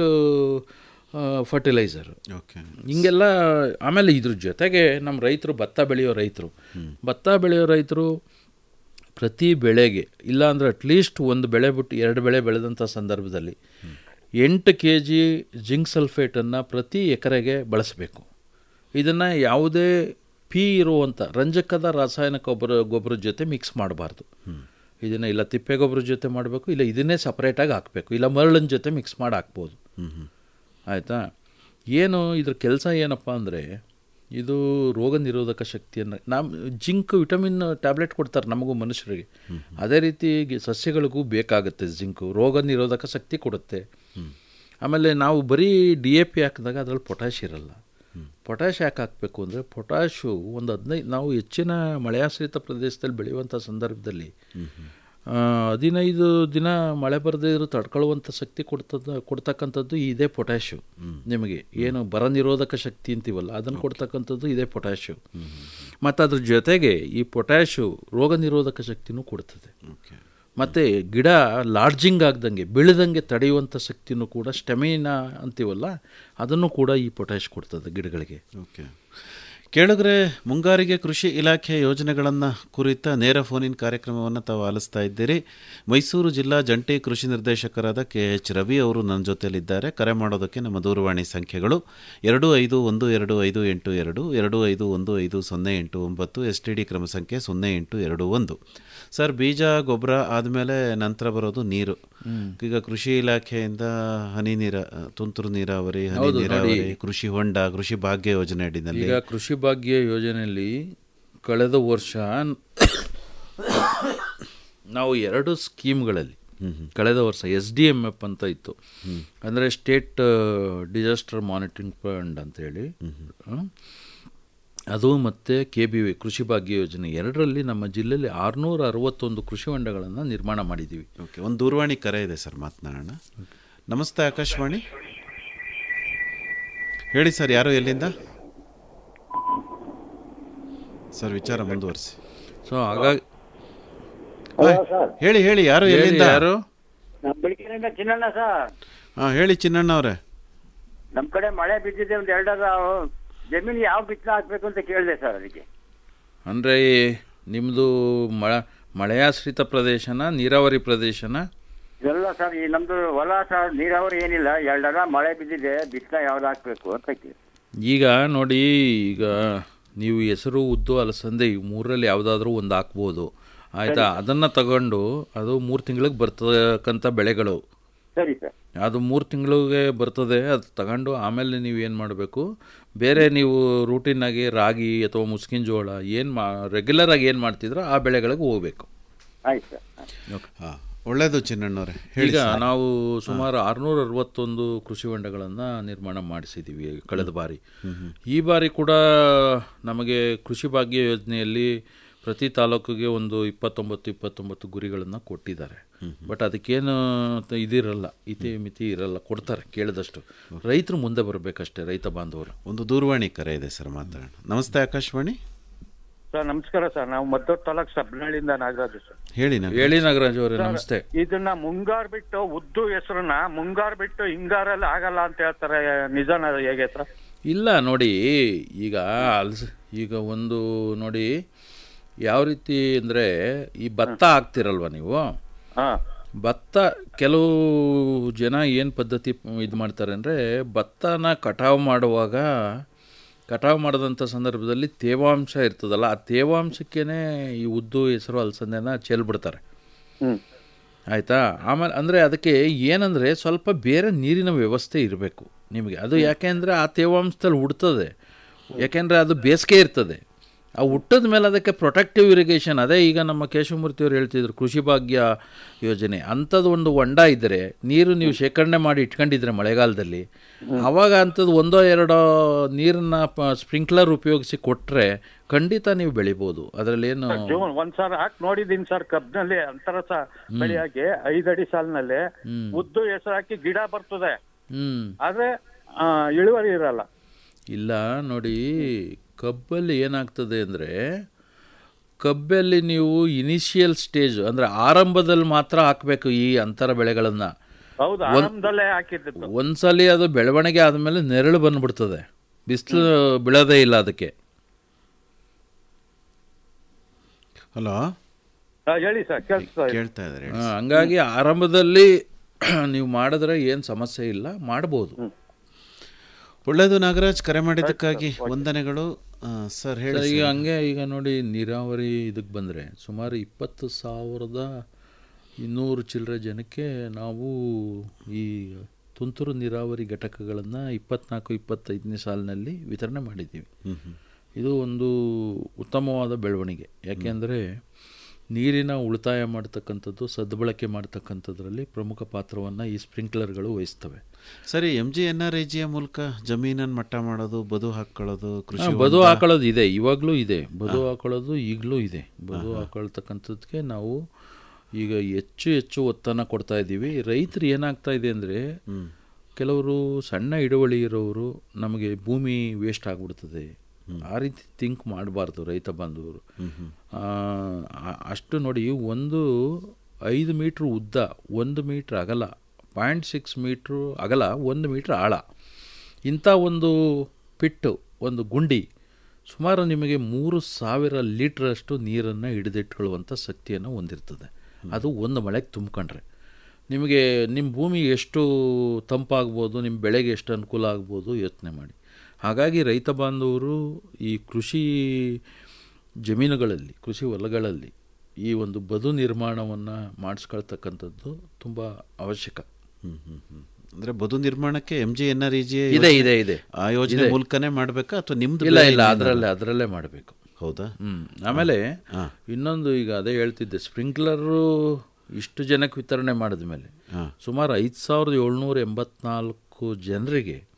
fertiliser okay ಹಿಂಗೆಲ್ಲ ಆಮೇಲೆ ಇದ್ರ ಜೊತೆಗೆ ನಮ್ಮ ರೈತರು ಭತ್ತ ಬೆಳೆಯೋ ರೈತರು ಭತ್ತ ಬೆಳೆಯೋ ರೈತರು ಪ್ರತಿ ಬೆಳೆಗೆ ಇಲ್ಲಾಂದ್ರೆ ಅಟ್ಲೀಸ್ಟ್ ಒಂದು ಬೆಳೆ ಬಿಟ್ಟು ಎರಡು ಬೆಳೆ ಬೆಳೆದಂಥ ಸಂದರ್ಭದಲ್ಲಿ ಎಂಟು ಕೆ ಜಿ ಜಿಂಕ್ ಸಲ್ಫೇಟನ್ನು ಪ್ರತಿ ಎಕರೆಗೆ ಬಳಸಬೇಕು ಇದನ್ನು ಯಾವುದೇ ಪಿ ಇರುವಂಥ ರಂಜಕದ ರಾಸಾಯನಿಕ ಗೊಬ್ಬರ ಗೊಬ್ಬರದ ಜೊತೆ ಮಿಕ್ಸ್ ಮಾಡಬಾರ್ದು ಇದನ್ನು ಇಲ್ಲ ತಿಪ್ಪೆ ಗೊಬ್ಬರದ ಜೊತೆ ಮಾಡಬೇಕು ಇಲ್ಲ ಇದನ್ನೇ ಸಪ್ರೇಟಾಗಿ ಹಾಕಬೇಕು ಇಲ್ಲ ಮರಳಿನ ಜೊತೆ ಮಿಕ್ಸ್ ಮಾಡಿ ಹಾಕ್ಬೋದು ಆಯಿತಾ ಏನು ಇದ್ರ ಕೆಲಸ ಏನಪ್ಪ ಅಂದರೆ ಇದು ರೋಗ ನಿರೋಧಕ ಶಕ್ತಿಯನ್ನು ನಮ್ಮ ಜಿಂಕ್ ವಿಟಮಿನ್ ಟ್ಯಾಬ್ಲೆಟ್ ಕೊಡ್ತಾರೆ ನಮಗೂ ಮನುಷ್ಯರಿಗೆ ಅದೇ ರೀತಿ ಗಿ- ಸಸ್ಯಗಳಿಗೂ ಬೇಕಾಗುತ್ತೆ ಜಿಂಕು ರೋಗ ನಿರೋಧಕ ಶಕ್ತಿ ಕೊಡುತ್ತೆ ಆಮೇಲೆ ನಾವು ಬರೀ ಡಿ ಎ ಪಿ ಹಾಕಿದಾಗ ಅದರಲ್ಲಿ ಪೊಟ್ಯಾಶ್ ಇರಲ್ಲ ಪೊಟ್ಯಾಶ್ ಯಾಕೆ ಹಾಕಬೇಕು ಅಂದರೆ ಪೊಟ್ಯಾಶು ಒಂದು ಹದಿನೈದು ನಾವು ಹೆಚ್ಚಿನ ಮಳೆಯಾಶ್ರಿತ ಪ್ರದೇಶದಲ್ಲಿ ಬೆಳೆಯುವಂಥ ಸಂದರ್ಭದಲ್ಲಿ ಆ, ಹದಿನೈದು ದಿನ ಮಳೆ ಬರದೇ ಇರೋ ತಡ್ಕೊಳ್ಳುವಂಥ ಶಕ್ತಿ ಕೊಡ್ತದ ಕೊಡ್ತಕ್ಕಂಥದ್ದು ಇದೇ ಪೊಟ್ಯಾಶು ನಿಮಗೆ ಏನು ಬರ ನಿರೋಧಕ ಶಕ್ತಿ ಅಂತೀವಲ್ಲ ಅದನ್ನು ಕೊಡ್ತಕ್ಕಂಥದ್ದು ಇದೇ ಪೊಟ್ಯಾಶು ಮತ್ತು ಅದ್ರ ಜೊತೆಗೆ ಈ ಪೊಟ್ಯಾಶು ರೋಗ ನಿರೋಧಕ ಶಕ್ತಿನೂ ಕೊಡ್ತದೆ ಮತ್ತು ಗಿಡ ಲಾಡ್ಜಿಂಗ್ ಆಗ್ದಂಗೆ ಬೆಳೆದಂಗೆ ತಡೆಯುವಂಥ ಶಕ್ತಿನೂ ಕೂಡ ಸ್ಟೆಮಿನಾ ಅಂತೀವಲ್ಲ ಅದನ್ನು ಕೂಡ ಈ ಪೊಟ್ಯಾಶ್ ಕೊಡ್ತದೆ ಗಿಡಗಳಿಗೆ ಓಕೆ ಕೇಳಿದ್ರೆ ಮುಂಗಾರಿಗೆ ಕೃಷಿ ಇಲಾಖೆ ಯೋಜನೆಗಳನ್ನು ಕುರಿತ ನೇರ ಫೋನಿನ್ ಕಾರ್ಯಕ್ರಮವನ್ನು ತಾವು ಆಲಿಸ್ತಾ ಇದ್ದೀರಿ ಮೈಸೂರು ಜಿಲ್ಲಾ ಜಂಟಿ ಕೃಷಿ ನಿರ್ದೇಶಕರಾದ ಕೆ ಎಚ್ ರವಿ ಅವರು ನನ್ನ ಜೊತೆಯಲ್ಲಿದ್ದಾರೆ ಕರೆ ಮಾಡೋದಕ್ಕೆ ನಮ್ಮ ದೂರವಾಣಿ ಸಂಖ್ಯೆಗಳು ಎರಡು ಐದು ಒಂದು ಎರಡು ಐದು ಎಂಟು ಎರಡು ಎರಡು ಐದು ಒಂದು ಐದು ಸೊನ್ನೆ ಎಂಟು ಒಂಬತ್ತು ಎಸ್ ಟಿ ಡಿ ಕ್ರಮ ಸಂಖ್ಯೆ ಸೊನ್ನೆ ಎಂಟು ಎರಡು ಒಂದು ಸರ್ ಬೀಜ ಗೊಬ್ಬರ ಆದಮೇಲೆ ನಂತರ ಬರೋದು ನೀರು ಈಗ ಕೃಷಿ ಇಲಾಖೆಯಿಂದ ಹನಿ ನೀರ ತುಂತುರು ನೀರಾವರಿ ಹನಿ ಹೌದು, ನೀರಾವರಿ ನೋಡಿ. ಕೃಷಿ ಹೊಂಡ ಕೃಷಿ ಭಾಗ್ಯ ಯೋಜನೆ ಅಡಿನಲ್ಲಿ ಈಗ ಕೃಷಿ ಭಾಗ್ಯ ಯೋಜನೆಯಲ್ಲಿ ಕಳೆದ ವರ್ಷ ನಾವು ಎರಡು ಸ್ಕೀಮ್ಗಳಲ್ಲಿ ಕಳೆದ ವರ್ಷ ಎಸ್ ಡಿ ಎಮ್ ಎಫ್ ಅಂತ ಇತ್ತು ಅಂದರೆ ಸ್ಟೇಟ್ ಡಿಸಾಸ್ಟರ್ ಮಾನಿಟರಿಂಗ್ ಫಂಡ್ ಅಂತೇಳಿ ಹ್ಮ್. ಅದು ಮತ್ತು ಕೆ ಬಿ ವಿ ಕೃಷಿ ಭಾಗ್ಯ ಯೋಜನೆ ಎರಡರಲ್ಲಿ ನಮ್ಮ ಜಿಲ್ಲೆಯಲ್ಲಿ ಆರುನೂರ ಅರವತ್ತೊಂದು ಕೃಷಿ ಹೊಂಡಗಳನ್ನು ನಿರ್ಮಾಣ ಮಾಡಿದ್ದೀವಿ ಓಕೆ ಒಂದು ದೂರವಾಣಿ ಕರೆ ಇದೆ ಸರ್ ಮಾತನಾಡೋಣ ನಮಸ್ತೆ ಆಕಾಶವಾಣಿ ಹೇಳಿ ಸರ್ ಯಾರು ಎಲ್ಲಿಂದ ಸರ್ ವಿಚಾರ ಮುಂದುವರಿಸಿ ಸೊ ಹಾಗಾಗಿ ಹೇಳಿ ಹೇಳಿ ಯಾರು ಹೇಳಿ, ಎಲ್ಲಿಂದ ಯಾರು ನಮ್ ಬೆಳಗ್ಗೆಯಿಂದ ಚಿನ್ನಣ್ಣ ಸರ್ ಹಾಂ ಹೇಳಿ ಚಿನ್ನಣ್ಣ ಅವರೇ ನಮ್ ಕಡೆ ಮಳೆ ಬಿದ್ದಿದೆ ಒಂದ್ ಎರಡರ ಜಮೀನು ಯಾವ ಬಿತ್ತನೆ ಹಾಕ್ಬೇಕು ಅಂತ ಕೇಳಿದೆ ಸರ್ ಅದಕ್ಕೆ ಅಂದರೆ ನಿಮ್ಮದು ಮಳ ಮಳೆಯಾಶ್ರಿತ ಪ್ರದೇಶನ ನೀರಾವರಿ ಪ್ರದೇಶನ ಎಲ್ಲ ಸರ್ ಈ ನಮ್ದು ಹೊಲ ಸರ್ ನೀರಾವರಿ ಏನಿಲ್ಲ ಎರಡರ ಮಳೆ ಬಿದ್ದಿದೆ ಬಿತ್ತನೆ ಯಾವ್ದು ಹಾಕ್ಬೇಕು ಅಂತ ಕೇಳಿ ಈಗ ನೋಡಿ ಈಗ ನೀವು ಹೆಸರು ಉದ್ದು ಅಲಸಂದೆ ಈ ಮೂರರಲ್ಲಿ ಯಾವುದಾದ್ರೂ ಒಂದು ಹಾಕ್ಬೋದು ಆಯಿತಾ ಅದನ್ನು ತಗೊಂಡು ಅದು ಮೂರು ತಿಂಗಳಿಗೆ ಬರ್ತಕ್ಕಂಥ ಬೆಳೆಗಳು ಸರಿ ಸರ್ ಅದು ಮೂರು ತಿಂಗಳಿಗೆ ಬರ್ತದೆ ಅದು ತಗೊಂಡು ಆಮೇಲೆ ನೀವು ಏನು ಮಾಡಬೇಕು ಬೇರೆ ನೀವು ರೂಟೀನಾಗಿ ರಾಗಿ ಅಥವಾ ಮುಸ್ಕಿನ ಜೋಳ ಏನು ಮಾ ರೆಗ್ಯುಲರ್ ಆಗಿ ಏನು ಮಾಡ್ತಿದ್ರೋ ಆ ಬೆಳೆಗಳಿಗೆ ಹೋಗ್ಬೇಕು ಆಯ್ತು ಸರ್ ಹಾಂ ಒಳ್ಳೇದು ಚಿನ್ನಣ್ಣವ್ರೆ ಹೇಳಿ ಈಗ ಸರ್. ನಾವು ಸುಮಾರು ಆರುನೂರ ಅರವತ್ತೊಂದು ಕೃಷಿ ಹೊಂಡಗಳನ್ನು ನಿರ್ಮಾಣ ಮಾಡಿಸಿದ್ದೀವಿ ಕಳೆದ ಬಾರಿ ಈ ಬಾರಿ ಕೂಡ ನಮಗೆ ಕೃಷಿ ಭಾಗ್ಯ ಯೋಜನೆಯಲ್ಲಿ ಪ್ರತಿ ತಾಲೂಕಿಗೆ ಒಂದು ಇಪ್ಪತ್ತೊಂಬತ್ತು ಇಪ್ಪತ್ತೊಂಬತ್ತು ಗುರಿಗಳನ್ನು ಕೊಟ್ಟಿದ್ದಾರೆ ಬಟ್ ಅದಕ್ಕೇನು ತ- ಇದಿರಲ್ಲ ಇತಿ ಮಿತಿ ಇರಲ್ಲ ಕೊಡ್ತಾರೆ ಕೇಳಿದಷ್ಟು ರೈತರು ಮುಂದೆ ಬರಬೇಕಷ್ಟೇ ರೈತ ಬಾಂಧವರು ಒಂದು ದೂರವಾಣಿ ಕರೆ ಇದೆ ಸರ್ ಮಾತಾಡೋಣ ನಮಸ್ತೆ ಆಕಾಶವಾಣಿ ಸರ್ ನಮಸ್ಕಾರ ಸರ್ ನಾವು ಮದ್ದೂರು ತಾಲೂಕ್ ಸಬ್ನಹಳ್ಳಿಯಿಂದ ನಾಗರಾಜು ಸರ್ ಹೇಳಿ ನಾಗರಾಜ್. ಹೇಳಿ ನಾಗರಾಜ್ ಅವರೇ ಸರ್, ನಮಸ್ತೆ ಇದನ್ನ ಮುಂಗಾರ್ ಬಿಟ್ಟು ಉದ್ದು ಹೆಸರನ್ನ ಮುಂಗಾರ್ ಬಿಟ್ಟು ಹಿಂಗಾರಲ್ಲಿ ಆಗಲ್ಲ ಅಂತ ಹೇಳ್ತಾರೆ ನಿಜನ ಹೇಗೆ ಸರ್ ಇಲ್ಲ ನೋಡಿ ಈಗ ಅಲ್ಸ್ ಈಗ ಒಂದು ನೋಡಿ ಯಾವ ರೀತಿ ಅಂದರೆ ಈ ಭತ್ತ ಹಾಕ್ತಿರಲ್ವ ನೀವು ಭತ್ತ ಕೆಲವು ಜನ ಏನು ಪದ್ಧತಿ ಇದು ಮಾಡ್ತಾರೆ ಅಂದರೆ ಭತ್ತನ ಕಟಾವು ಮಾಡುವಾಗ ಕಟಾವು ಮಾಡಿದಂಥ ಸಂದರ್ಭದಲ್ಲಿ ತೇವಾಂಶ ಇರ್ತದಲ್ಲ ಆ ತೇವಾಂಶಕ್ಕೇ ಈ ಉದ್ದು ಹೆಸರು ಅಲಸಂದೆನ ಚೆಲ್ಬಿಡ್ತಾರೆ ಆಯಿತಾ ಆಮೇಲೆ ಅಂದರೆ ಅದಕ್ಕೆ ಏನಂದರೆ ಸ್ವಲ್ಪ ಬೇರೆ ನೀರಿನ ವ್ಯವಸ್ಥೆ ಇರಬೇಕು ನಿಮಗೆ ಅದು ಯಾಕೆ ಅಂದರೆ ಆ ತೇವಾಂಶದಲ್ಲಿ ಹುಡ್ತದೆ ಯಾಕೆಂದರೆ ಅದು ಬೇಸಿಗೆ ಇರ್ತದೆ ಆ ಹುಟ್ಟದ ಮೇಲೆ ಅದಕ್ಕೆ ಪ್ರೊಟೆಕ್ಟಿವ್ ಇರಿಗೇಷನ್ ಅದೇ ಈಗ ನಮ್ಮ ಕೇಶವಮೂರ್ತಿಯವರು ಹೇಳ್ತಿದ್ರು ಕೃಷಿ ಭಾಗ್ಯ ಯೋಜನೆ ಅಂಥದ್ದು ಒಂದು ಹೊಂಡ ಇದ್ದರೆ ನೀರು ನೀವು ಶೇಖರಣೆ ಮಾಡಿ ಇಟ್ಕೊಂಡಿದ್ರೆ ಮಳೆಗಾಲದಲ್ಲಿ ಆವಾಗ ಅಂಥದ್ದು ಒಂದೋ ಎರಡೋ ನೀರನ್ನ ಸ್ಪ್ರಿಂಕ್ಲರ್ ಉಪಯೋಗಿಸಿ ಕೊಟ್ಟರೆ ಖಂಡಿತ ನೀವು ಬೆಳಿಬೋದು ಅದರಲ್ಲೇನು ಜೂನ್ ಒಂದ್ಸಲ ಹಾಕಿ ನೋಡಿದೀನಿ ಸರ್ ಕಬ್ನಲ್ಲಿ ಅಂತರ ಸ ಬೆಳೆಯಾಗಿ ಐದಡಿ ಸಾಲಿನಲ್ಲಿ ಹ್ಮ್. ಉದ್ದು ಹೆಸರು ಹಾಕಿ ಗಿಡ ಬರ್ತದೆ ಹ್ಞೂ ಆದ್ರೆ ಆ, ಇಳುವರಿ ಇರಲ್ಲ ಇಲ್ಲ ನೋಡಿ ಕಬ್ಬಲ್ಲಿ ಏನಾಗ್ತದೆ ಅಂದರೆ ಕಬ್ಬಲ್ಲಿ ನೀವು ಇನಿಷಿಯಲ್ ಸ್ಟೇಜ್ ಅಂದರೆ ಆರಂಭದಲ್ಲಿ ಮಾತ್ರ ಹಾಕಬೇಕು ಈ ಅಂತರ ಬೆಳೆಗಳನ್ನು ಹೌದು ಒಂದ್- ಆರಂಭದಲ್ಲೇ ಹಾಕಿದ್ದು ಒಂದ್ಸಲಿ ಅದು ಬೆಳವಣಿಗೆ ಆದಮೇಲೆ ನೆರಳು ಬಂದ್ಬಿಡ್ತದೆ ಬಿಸಿಲು ಬೀಳೋದೇ ಇಲ್ಲ ಅದಕ್ಕೆ ಹಲೋ ಆ, ಹೇಳಿ ಸರ್ ಕೇಳಿಸ್ತಾ ಇದೆ. ಕೇಳ್ತಾ ಇದ್ದಾರೆ ಆ, ಹಂಗಾಗಿ ಆರಂಭದಲ್ಲಿ ನೀವು ಮಾಡಿದ್ರೆ ಏನು ಸಮಸ್ಯೆ ಇಲ್ಲ ಮಾಡ್ಬೋದು ಒಳ್ಳೇದು ನಾಗರಾಜ್ ಕರೆ ಮಾಡಿದ್ದಕ್ಕಾಗಿ ವಂದನೆಗಳು ಆ, ಸರ್ ಹೇಳಿ ಸರ್, ಈಗ ಸರ್. ಹಂಗೆ ಈಗ ನೋಡಿ ನೀರಾವರಿ ಇದಕ್ಕೆ ಬಂದರೆ ಸುಮಾರು ಇಪ್ಪತ್ತು ಸಾವಿರದ ಇನ್ನೂರು ಚಿಲ್ಲರೆ ಜನಕ್ಕೆ ನಾವು ಈ ತುಂತುರು ನೀರಾವರಿ ಘಟಕಗಳನ್ನು ಇಪ್ಪತ್ನಾಲ್ಕು ಇಪ್ಪತ್ತೈದನೇ ಸಾಲಿನಲ್ಲಿ ವಿತರಣೆ ಮಾಡಿದ್ದೀವಿ ಹ್ಮ್ ಹ್ಮ್. ಇದು ಒಂದು ಉತ್ತಮವಾದ ಬೆಳವಣಿಗೆ ಯಾಕೆಂದರೆ ನೀರಿನ ಉಳಿತಾಯ ಮಾಡ್ತಕ್ಕಂಥದ್ದು ಸದ್ಬಳಕೆ ಮಾಡ್ತಕ್ಕಂಥದ್ರಲ್ಲಿ ಪ್ರಮುಖ ಪಾತ್ರವನ್ನು ಈ ಸ್ಪ್ರಿಂಕ್ಲರ್ಗಳು ವಹಿಸ್ತವೆ ಸರಿ M G N R I ಜಿಯ ಮೂಲಕ ಜಮೀನನ್ನು ಮಟ್ಟ ಮಾಡೋದು ಬದು ಹಾಕೊಳ್ಳೋದು ಕೃಷಿ ಹಾ, ಬದು ಹೊಂಡ- ಹಾಕೊಳ್ಳೋದು ಇದೆ ಇವಾಗಲೂ ಇದೆ ಬದು ಹಾ. ಹಾಕೊಳ್ಳೋದು ಈಗಲೂ ಇದೆ ಬದು ಹಾಕೊಳ್ತಕ್ಕಂಥದ್ದಕ್ಕೆ ನಾವು ಈಗ ಹೆಚ್ಚು ಹೆಚ್ಚು ಒತ್ತನ್ನು ಕೊಡ್ತಾ ಇದ್ದೀವಿ ರೈತರು ಏನಾಗ್ತಾ ಇದೆ ಅಂದರೆ ಕೆಲವರು ಸಣ್ಣ ಹಿಡುವಳಿ ಇರೋರು ನಮಗೆ ಭೂಮಿ ವೇಸ್ಟ್ ಆಗಿಬಿಡ್ತದೆ ಆ ರೀತಿ ಥಿಂಕ್ ಮಾಡಬಾರ್ದು ರೈತ ಬಾಂಧವರು ಆ, ಆ- ಅಷ್ಟು ನೋಡಿ ಒಂದು ಐದು ಮೀಟ್ರ್ ಉದ್ದ ಒಂದು ಮೀಟ್ರ್ ಅಗಲ ಪಾಯಿಂಟ್ ಸಿಕ್ಸ್ ಮೀಟ್ರು ಅಗಲ ಒಂದು ಮೀಟ್ರ್ ಆಳ ಇಂಥ ಒಂದು ಪಿಟ್ಟು ಒಂದು ಗುಂಡಿ ಸುಮಾರು ನಿಮಗೆ ಮೂರು ಸಾವಿರ ಲೀಟ್ರಷ್ಟು ನೀರನ್ನು ಹಿಡಿದಿಟ್ಕೊಳ್ಳುವಂಥ ಶಕ್ತಿಯನ್ನು ಹೊಂದಿರ್ತದೆ ಅದು ಒಂದು ಮಳೆಗೆ ತುಂಬ್ಕೊಂಡ್ರೆ ನಿಮಗೆ ನಿಮ್ಮ ಭೂಮಿ ಎಷ್ಟು ತಂಪಾಗ್ಬೋದು ನಿಮ್ಮ ಬೆಳೆಗೆ ಎಷ್ಟು ಅನುಕೂಲ ಆಗ್ಬೋದು ಯೋಚನೆ ಮಾಡಿ ಹಾಗಾಗಿ ರೈತ ಬಾಂಧವರು ಈ ಕೃಷಿ ಜಮೀನುಗಳಲ್ಲಿ ಕೃಷಿ ಹೊಲಗಳಲ್ಲಿ ಈ ಒಂದು ಬದು ನಿರ್ಮಾಣವನ್ನು ಮಾಡಿಸ್ಕೊಳ್ತಕ್ಕಂಥದ್ದು ತುಂಬ ಅವಶ್ಯಕ ಹ್ಮ್ ಹ್ಮ್ ಹ್ಮ್. ಅಂದ್ರೆ ಬದು ನಿರ್ಮಾಣಕ್ಕೆ M G N R E G ಇದೆ ಇದೆ ಇದೆ ಆ ಯೋಜನೆ ಇದೆ. ಮೂಲಕನೇ ಮಾಡಬೇಕಾ ಅಥವಾ ನಿಮ್ದು ಇಲ್ಲ ಬೇರೆ ಇಲ್ಲ ಏನಾದ್ರು? ಅದರಲ್ಲೇ ಅದರಲ್ಲೇ ಮಾಡಬೇಕು ಹೌದಾ ಹ್ಮ್ ಆಮೇಲೆ ಇನ್ನೊಂದು ಈಗ ಅದೇ ಹೇಳ್ತಿದ್ದೆ ಸ್ಪ್ರಿಂಕ್ಲರು ಇಷ್ಟು ಜನಕ್ಕೆ ವಿತರಣೆ ಮಾಡಿದ ಮೇಲೆ ಸುಮಾರು ಐದು ಸಾವಿರದ ಏಳ್ನೂರ ಎಂಬತ್ನಾಲ್ಕು ಜನರಿಗೆ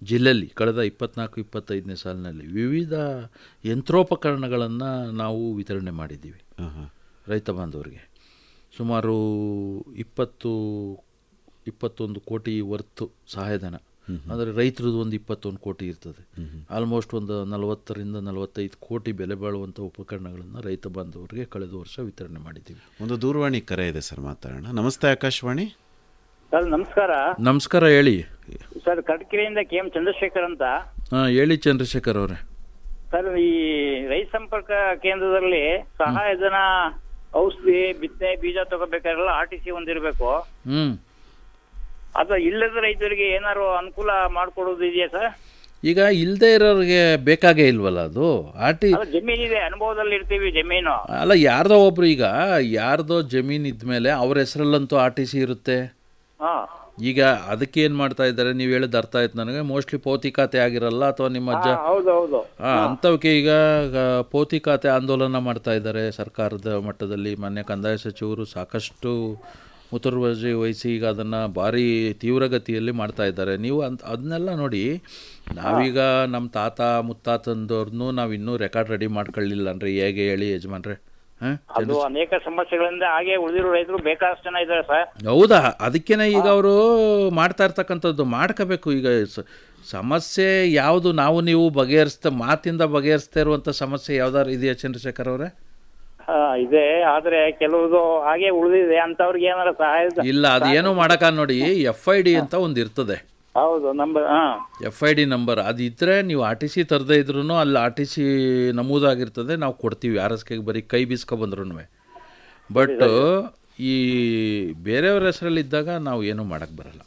ಜಿಲ್ಲೆಯಲ್ಲಿ ಕಳೆದ ಇಪ್ಪತ್ನಾಲ್ಕು ಇಪ್ಪತ್ತೈದನೇ ಸಾಲಿನಲ್ಲಿ ವಿವಿಧ ಯಂತ್ರೋಪಕರಣಗಳನ್ನು ನಾವು ವಿತರಣೆ ಮಾಡಿದ್ದೀವಿ ರೈತ ಬಾಂಧವರಿಗೆ ಸುಮಾರು ಇಪ್ಪತ್ತು ಇಪ್ಪತ್ತೊಂದು ಕೋಟಿ ವರ್ತು ಸಹಾಯಧನ ಅಂದರೆ ರೈತರದ್ದು ಒಂದು ಇಪ್ಪತ್ತೊಂದು ಕೋಟಿ ಇರ್ತದೆ ಆಲ್ಮೋಸ್ಟ್ ಒಂದು ನಲವತ್ತರಿಂದ ನಲವತ್ತೈದು ಕೋಟಿ ಬೆಲೆ ಬಾಳುವಂಥ ಉಪಕರಣಗಳನ್ನು ರೈತ ಬಾಂಧವರಿಗೆ ಕಳೆದ ವರ್ಷ ವಿತರಣೆ ಮಾಡಿದ್ದೀವಿ ಒಂದು ದೂರವಾಣಿ ಕರೆ ಇದೆ ಸರ್ ಮಾತಾಡೋಣ ನಮಸ್ತೆ ಆಕಾಶವಾಣಿ ಸರ್ ನಮಸ್ಕಾರ ನಮಸ್ಕಾರ ಹೇಳಿ ಸರ್ ಕಡ್ಕಿರಿಯಿಂದ ಕೆ ಎಂ ಚಂದ್ರಶೇಖರ್ ಅಂತ ಹಾಂ ಹೇಳಿ ಚಂದ್ರಶೇಖರ್ ಅವರೇ ಸರ್ ಈ ರೈತ ಸಂಪರ್ಕ ಕೇಂದ್ರದಲ್ಲಿ ಸಹಾಯಧನ ಔಷಧಿ ಬಿತ್ತನೆ ಬೀಜ ತಗೋಬೇಕಾದ್ರೆಲ್ಲ ಆರ್ ಟಿ ಸಿ ಒಂದಿರಬೇಕು ಹ್ಞೂ ಅದು ಇಲ್ಲದ ರೈತರಿಗೆ ಏನಾದ್ರು ಅನುಕೂಲ ಮಾಡ್ಕೊಡೋದು ಇದೆಯಾ ಸರ್ ಈಗ ಇಲ್ಲದೆ ಇರೋರಿಗೆ ಬೇಕಾಗೇ ಇಲ್ವಲ್ಲ ಅದು ಆರ್ ಟಿ ಅದು ಜಮೀನಿದೆ ಅನುಭವದಲ್ಲಿ ಇರ್ತೀವಿ ಜಮೀನು ಅಲ್ಲ ಯಾರ್ದೋ ಒಬ್ರು ಈಗ ಯಾರ್ದೋ ಜಮೀನು ಇದ್ಮೇಲೆ ಅವ್ರ ಹೆಸರಲ್ಲಂತೂ ಆರ್ ಟಿ ಸಿ ಇರುತ್ತೆ ಹಾ ಈಗ ಅದಕ್ಕೆ ಏನು ಮಾಡ್ತಾ ಇದ್ದಾರೆ ನೀವು ಹೇಳಿದ ಅರ್ಥ ಆಯ್ತು ನನಗೆ ಮೋಸ್ಟ್ಲಿ ಪೌತಿ ಖಾತೆ ಆಗಿರಲ್ಲ ಅಥವಾ ನಿಮ್ಮ ಅಜ್ಜ ಹೌದು ಹೌದು ಆ, ಅಂಥವಕ್ಕೆ ಈಗ ಆ, ಪೌತಿ ಖಾತೆ ಆಂದೋಲನ ಮಾಡ್ತಾ ಇದ್ದಾರೆ ಸರ್ಕಾರದ ಮಟ್ಟದಲ್ಲಿ ಮಾನ್ಯ ಕಂದಾಯ ಸಚಿವರು ಸಾಕಷ್ಟು ಮುತುರ್ವರ್ಜಿ ವಹಿಸಿ ಈಗ ಅದನ್ನು ಭಾರಿ ತೀವ್ರಗತಿಯಲ್ಲಿ ಮಾಡ್ತಾ ಇದ್ದಾರೆ ನೀವು ಅಂತ ಅದನ್ನೆಲ್ಲ ನೋಡಿ ನಾವೀಗ ನಮ್ಮ ತಾತ ಮುತ್ತಾತಂದವ್ರನ್ನೂ ನಾವು ಇನ್ನೂ ರೆಕಾರ್ಡ್ ರೆಡಿ ಮಾಡ್ಕೊಳ್ಳಿಲ್ಲ ಅಂದ್ರೆ ಹೇಗೆ ಹೇಳಿ ಯಜಮಾನ್ರೆ ಹಾಂ ಅದು ಅನೇಕ ಸಮಸ್ಯೆಗಳಿಂದ ಹಾಗೆ ಉಳಿದಿರೋ ರೈತರು ಬೇಕಾದಷ್ಟು ಜನ ಇದ್ದಾರೆ ಸರ್ ಹೌದಾ ಅದಕ್ಕೇನೆ ಈಗ ಅವರು ಮಾಡ್ತಾ ಇರ್ತಕ್ಕಂಥದ್ದು ಮಾಡ್ಕೋಬೇಕು ಈಗ ಸ- ಸಮಸ್ಯೆ ಯಾವುದು ನಾವು ನೀವು ಬಗೆಹರಿಸ್ತಾ ಮಾತಿಂದ ಬಗೆಹರಿಸ್ತಾ ಇರುವಂಥ ಸಮಸ್ಯೆ ಯಾವ್ದಾರು ಇದೆಯಾ ಚಂದ್ರಶೇಖರ್ ಅವರೇ ಹಾ, ಇದೆ ಆದ್ರೆ ಕೆಲವುದು ಹಾಗೆ ಉಳಿದಿದೆ ಅಂತವ್ರಿಗೆ ಏನಾರ ಸಹಾಯ ಇಲ್ಲ ಅದು ಏನೋ ಮಾಡಕ ನೋಡಿ ಎಫ್ ಐ ಡಿ ಅಂತ ಒಂದು ಇರ್ತದೆ ಹೌದು ನಂಬರ್ ಹಾ ಎಫ್ ಐ ಡಿ ನಂಬರ್ ಅದು ಇದ್ದರೆ ನೀವು ಆರ್ ಟಿ ಸಿ ತರದೇ ಇದ್ರೂ ಅಲ್ಲಿ ಆರ್ ಟಿ ಸಿ ನಮೂದಾಗಿರ್ತದೆ ನಾವು ಕೊಡ್ತೀವಿ ಆರ್ ಎಸ್ ಕೆಗೆ ಬರೀ ಕೈ ಬೀಸ್ಕೊ ಬಂದ್ರೂ ಬಟ್ ಈ ಬೇರೆಯವ್ರ ಹೆಸರಲ್ಲಿ ಇದ್ದಾಗ ನಾವು ಏನೂ ಮಾಡೋಕ್ಕೆ ಬರಲ್ಲ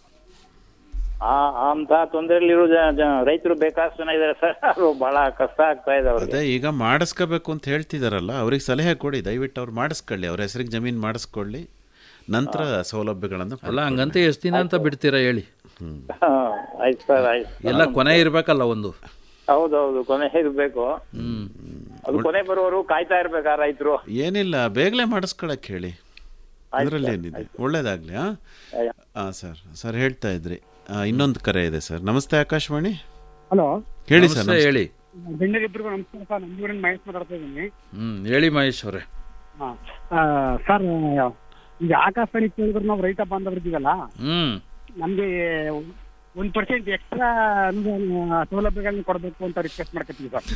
ಆ ಅಂತ ತೊಂದರೆಯಲ್ಲಿರೋ ರೈತರು ಬೇಕಾದಷ್ಟು ಜನ ಇದ್ದಾರೆ ಸರ್ ಅದು ಬಹಳ ಕಷ್ಟ ಆಗ್ತಾ ಇದೆ ಅವ್ರಿಗೆ ಅದೇ ಈಗ ಮಾಡಿಸ್ಕೋಬೇಕು ಅಂತ ಹೇಳ್ತಿದಾರಲ್ಲ ಅವ್ರಿಗೆ ಸಲಹೆ ಕೊಡಿ ದಯವಿಟ್ಟು ಅವ್ರು ಮಾಡಿಸ್ಕೊಳ್ಳಿ ಅವ್ರ ಹೆಸರಿಗೆ ಜಮೀನು ಮಾಡಿಸ್ಕೊಳ್ಳಿ ನಂತರ ಸೌಲಭ್ಯಗಳನ್ನು ಅಲ್ಲ ಹಂಗಂತ ಎಷ್ಟು ದಿನ ಅಂತ ಬಿಡ್ತೀರಾ ಹೇಳಿ ಹಾ, ಆಯ್ತು ಸರ್ ಆಯ್ತು ಎಲ್ಲ ಕೊನೆ ಇರಬೇಕಲ್ಲ ಒಂದು ಹೌದೌದು ಕೊನೆ ಇರ್ಬೇಕು ಅದು ಕೊನೆ ಬರುವವರು ಕಾಯ್ತಾ ಇರ್ಬೇಕಾ ರೈತರು ಏನಿಲ್ಲ ಬೇಗನೆ ಮಾಡಿಸ್ಕೊಳಕ್ ಹೇಳಿ ಅದರಲ್ಲಿ ಏನಿದೆ ಒಳ್ಳೇದಾಗ್ಲಿ ಹಾ ಹಾಂ ಸರ್ ಸರ್ ಹೇಳ್ತಾ ಇದ್ರಿ ಆ, ಇನ್ನೊಂದು ಕರೆ ಇದೆ ಸರ್ ನಮಸ್ತೆ ಆಕಾಶವಾಣಿ ಹಲೋ ಹೇಳಿ ಸರ್ ನಮಸ್ತೆ, ನಮಸ್ತೆ. ಹೇಳಿ ಗಣ್ಯರಿಬ್ಬರಿಗೂ ನಮಸ್ಕಾರ ಸರ್ ನಂಜೂರಿನ ಮಹೇಶ್ ಮಾತಾಡ್ತಾ ಇದ್ದೀನಿ ಹ್ಞೂ ಹೇಳಿ ಮಹೇಶ್ ಅವರೇ ಹಾ. ಆ, ಸರ್ ಈಗ ಆಕಾಶವಾಣಿ ಕೇಳಿದ್ರೆ ನಾವು ರೈತ ಬಾಂಧವರಿದ್ದೀವಲ್ಲ ಹ್ಞೂ ನಮ್ಗೆ ಒಂದ್ ಪರ್ಸೆಂಟ್ ಎಕ್ಸ್ಟ್ರಾ ಸೌಲಭ್ಯಗಳನ್ನ ಕೊಡಬೇಕು ಅಂತ ರಿಕ್ವೆಸ್ಟ್ ಮಾಡ್ಕೊತೀವಿ ಸರ್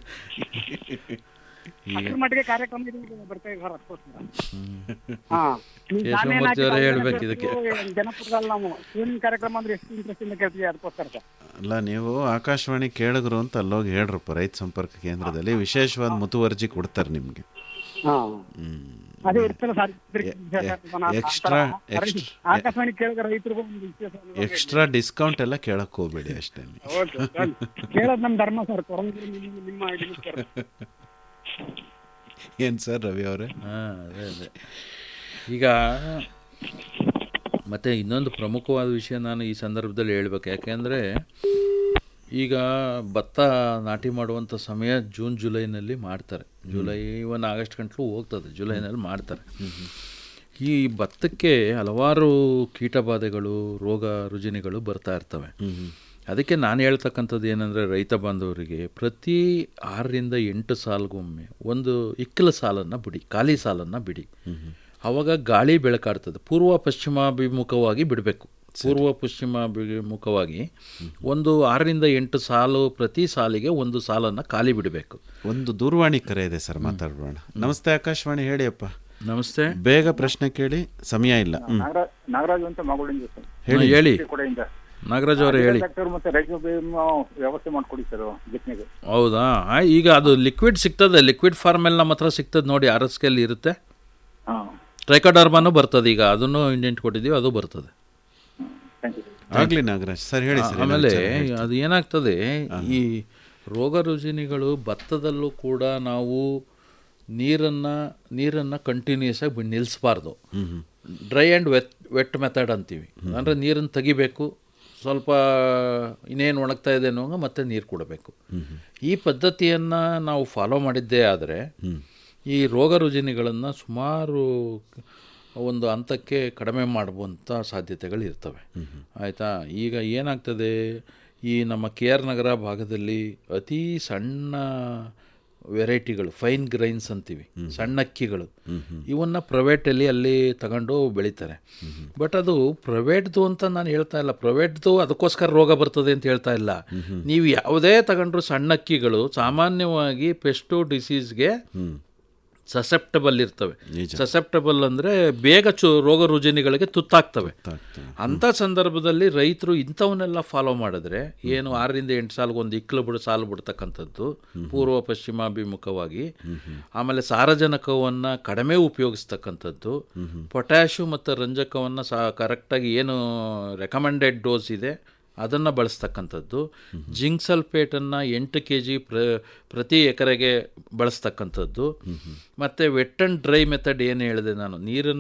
ಅದ್ರ ಮಟ್ಟಿಗೆ ಕಾರ್ಯಕ್ರಮ ಇದು ಬರ್ತಾ ಇದೆ ಸರ್ ಅದಕ್ಕೋಸ್ಕರ ಹಾ ನೀವು ನಾನೇನ್ ಕೇಶವಮೂರ್ತಿ ಅವರೇ ಹಾಕಿಲ್ಲ, ಹೇಳ್ಬೇಕು ಇದಕ್ಕೆ ಜನಪದದಲ್ಲಿ ನಾವು ಏನೇನ್ ಕಾರ್ಯಕ್ರಮ ಅಂದ್ರೆ ಎಷ್ಟು ಇಂಟ್ರೆಸ್ಟ್ ಇಂದ ಕೇಳ್ತೀವಿ ಅದಕ್ಕೋಸ್ಕರ ಸರ್ ಅಲ್ಲ ನೀವು ಆಕಾಶವಾಣಿ ಕೇಳಿದ್ರು ಅಂತ ಅಲ್ಲೋಗಿ ಹೇಳ್ರಪ್ಪ ರೈತ ಸಂಪರ್ಕ ಕೇಂದ್ರದಲ್ಲಿ ವಿಶೇಷವಾದ ಮುತುವರ್ಜಿ ಕೊಡ್ತಾರೆ ನಿಮಗೆ ಹಾ ಅದೇ ಇರ್ತಲ್ಲ ಸರ್ ಎಕ್ಸ್ಟ್ರಾ ಎಕ್ಸ್ಟ್ರಾ ಆಕಾಶವಾಣಿ ಕೇಳಿದ ರೈತರಿಗೂ ಒಂದು ವಿಶೇಷ ಅನುಭವ ಇದೆ. ಎಕ್ಸ್ಟ್ರಾ ಡಿಸ್ಕೌಂಟ್ ಎಲ್ಲ ಕೇಳಕ್ ಹೋಗ್ಬೇಡಿ ಅಷ್ಟೇ ಓಕೆ ಸರ್. ಕೇಳೋದ್ ನಮ್ ಧರ್ಮ ಸರ್ ಕೊರಂಗಿರಿ ನಿಮ್ಮ ನಿಮ್ಮ ಇದನ್ನ ಸರ್. ಏನ್ ಸರ್ ರವಿ ಅವರೇ ಹಾಂ ಅದೇ ಅದೇ ಈಗ ಮತ್ತು ಇನ್ನೊಂದು ಪ್ರಮುಖವಾದ ವಿಷಯ ನಾನು ಈ ಸಂದರ್ಭದಲ್ಲಿ ಹೇಳ್ಬೇಕು ಯಾಕೆಂದರೆ ಈಗ ಭತ್ತ ನಾಟಿ ಮಾಡುವಂಥ ಸಮಯ ಜೂನ್ ಜುಲೈನಲ್ಲಿ ಮಾಡ್ತಾರೆ ಜುಲೈ ಇವನ್ ಆಗಸ್ಟ್ ಗಂಟಲು ಹೋಗ್ತದೆ ಜುಲೈನಲ್ಲಿ ಮಾಡ್ತಾರೆ ಈ ಭತ್ತಕ್ಕೆ ಹಲವಾರು ಕೀಟಬಾಧೆಗಳು ರೋಗ ರುಜಿನಿಗಳು ಬರ್ತಾ ಇರ್ತವೆ ಅದಕ್ಕೆ ನಾನು ಹೇಳ್ತಕ್ಕಂಥದ್ದು ಏನಂದರೆ ರೈತ ಬಾಂಧವರಿಗೆ ಪ್ರತಿ ಆರರಿಂದ ಎಂಟು ಸಾಲಿಗೊಮ್ಮೆ ಒಂದು ಇಕ್ಕಲ ಸಾಲನ್ನು ಬಿಡಿ ಖಾಲಿ ಸಾಲನ್ನು ಬಿಡಿ ಆವಾಗ ಗಾಳಿ ಬೆಳಕಾಡ್ತದೆ ಪೂರ್ವ ಪಶ್ಚಿಮಾಭಿಮುಖವಾಗಿ ಬಿಡಬೇಕು ಪೂರ್ವ ಪಶ್ಚಿಮಾಭಿಮುಖವಾಗಿ ಒಂದು ಆರರಿಂದ ಎಂಟು ಸಾಲು ಪ್ರತಿ ಸಾಲಿಗೆ ಒಂದು ಸಾಲನ್ನು ಖಾಲಿ ಬಿಡಬೇಕು ಒಂದು ದೂರವಾಣಿ ಕರೆ ಇದೆ ಸರ್ ಮಾತಾಡೋಣ ನಮಸ್ತೆ ಆಕಾಶವಾಣಿ ಹೇಳಿ ಅಪ್ಪ ನಮಸ್ತೆ ಬೇಗ ಪ್ರಶ್ನೆ ಕೇಳಿ ಸಮಯ ಇಲ್ಲ ಹ್ಮ್. ನಾಗರಾಜ್ ನಾಗರಾಜ್ ಅಂತ ಮಗಳಿಂದ ಸರ್ ಹೇಳಿ. ಹೇಳಿ. ಕಡೆಯಿಂದ ನಾಗರಾಜ್ ಅವರೇ ಹೇಳಿ ಡಾಕ್ಟರ್ ಮತ್ತೆ ರೈತ ವಿಮಾ ವ್ಯವಸ್ಥೆ ಮಾಡ್ಕೊಡಿ ಸರ್ ಬಿತ್ತನೆಗೆ ಹೌದಾ ಆ, ಈಗ ಅದು ಲಿಕ್ವಿಡ್ ಸಿಗ್ತದೆ ಲಿಕ್ವಿಡ್ ಫಾರ್ಮೆಲ್ ನಮ್ಮ ಹತ್ರ ಸಿಗ್ತದೆ ನೋಡಿ ಆರ್ ಎಸ್ ಕೆಲ್ಲಿ ಇರುತ್ತೆ ಟ್ರೈಕೋಡರ್ಮಾನು ಬರ್ತದೆ ಈಗ ಅದನ್ನು ಇಂಡೆಂಟ್ ಕೊಟ್ಟಿದ್ದೀವಿ ಅದು ಬರ್ತದೆ ಆಗ್ಲಿ ನಾಗರಾಜ್ ಸರ್ ಹೇಳಿ ಸರ್ ಏನೋ ಆಮೇಲೆ ವಿಚಾರ ಹೇಳ್ತೀರಿ. ಅದು ಏನಾಗ್ತದೆ ಈ ರೋಗ ರುಜಿನಿಗಳು ಭತ್ತದಲ್ಲೂ ಕೂಡ ನಾವು ನೀರನ್ನು ನೀರನ್ನು ಕಂಟಿನ್ಯೂಸ್ ಆಗಿ ಬಿಡ್- ನಿಲ್ಲಿಸಬಾರ್ದು dry and wet wet method ಅಂತೀವಿ ಅಂದರೆ ನೀರನ್ನು ತೆಗಿಬೇಕು ಸ್ವಲ್ಪ ಇನ್ನೇನು ಒಣಗ್ತಾ ಇದೆ ಅನ್ನೋಂಗ ಮತ್ತೆ ನೀರು ಕೊಡಬೇಕು ಈ ಪದ್ಧತಿಯನ್ನು ನಾವು ಫಾಲೋ ಮಾಡಿದ್ದೇ ಆದರೆ ಈ ರೋಗ ರುಜಿನಿಗಳನ್ನು ಸುಮಾರು ಒಂದು ಹಂತಕ್ಕೆ ಕಡಿಮೆ ಮಾಡುವಂಥ ಸಾಧ್ಯತೆಗಳು ಇರ್ತವೆ ಆಯಿತಾ ಈಗ ಏನಾಗ್ತದೆ ಈ ನಮ್ಮ ಕೆ ಆರ್ ನಗರ ಭಾಗದಲ್ಲಿ ಅತಿ ಸಣ್ಣ ವೆರೈಟಿಗಳು ಫೈನ್ ಗ್ರೈನ್ಸ್ ಅಂತೀವಿ ಸಣ್ಣ ಅಕ್ಕಿಗಳು ಇವನ್ನ ಪ್ರೈವೇಟಲ್ಲಿ ಅಲ್ಲಿ ತಗೊಂಡು ಬೆಳೀತಾರೆ ಬಟ್ ಅದು ಪ್ರೈವೇಟ್ದು ಅಂತ ನಾನು ಹೇಳ್ತಾ ಇಲ್ಲ ಪ್ರೈವೇಟ್ದು ಅದಕ್ಕೋಸ್ಕರ ರೋಗ ಬರ್ತದೆ ಅಂತ ಹೇಳ್ತಾ ಇಲ್ಲ ನೀವು ಯಾವುದೇ ತಗೊಂಡ್ರು ಸಣ್ಣ ಅಕ್ಕಿಗಳು ಸಾಮಾನ್ಯವಾಗಿ ಪೆಸ್ಟೋ ಡಿಸೀಸ್ಗೆ ಸಸೆಪ್ಟಬಲ್ ಇರ್ತವೆ ಸಸೆಪ್ಟಬಲ್ ಅಂದರೆ ಬೇಗ ಚು ರೋಗ ರುಜಿನಿಗಳಿಗೆ ತುತ್ತಾಗ್ತವೆ ಅಂಥ ಸಂದರ್ಭದಲ್ಲಿ ರೈತರು ಇಂಥವನ್ನೆಲ್ಲ ಫಾಲೋ ಮಾಡಿದ್ರೆ ಏನು ಆರರಿಂದ ಎಂಟು ಸಾಲಿಗೆ ಒಂದು ಇಕ್ಕಲು ಬಿಡು ಸಾಲು ಬಿಡ್ತಕ್ಕಂಥದ್ದು ಪೂರ್ವ ಪಶ್ಚಿಮಾಭಿಮುಖವಾಗಿ ಆಮೇಲೆ ಸಾರಜನಕವನ್ನು ಕಡಿಮೆ ಉಪಯೋಗಿಸ್ತಕ್ಕಂಥದ್ದು ಪೊಟ್ಯಾಶು ಮತ್ತು ರಂಜಕವನ್ನು ಸಹ ಕರೆಕ್ಟಾಗಿ ಏನು ರೆಕಮೆಂಡೆಡ್ ಡೋಸ್ ಇದೆ ಅದನ್ನು ಬಳಸ್ತಕ್ಕಂಥದ್ದು ಜಿಂಕ್ ಸಲ್ಫೇಟನ್ನು ಎಂಟು ಕೆ ಜಿ ಪ್ರ ಪ್ರತಿ ಎಕರೆಗೆ ಬಳಸ್ತಕ್ಕಂಥದ್ದು ಮತ್ತು ವೆಟ್ ಆ್ಯಂಡ್ ಡ್ರೈ ಮೆಥಡ್ ಏನು ಹೇಳಿದೆ ನಾನು ನೀರನ್ನು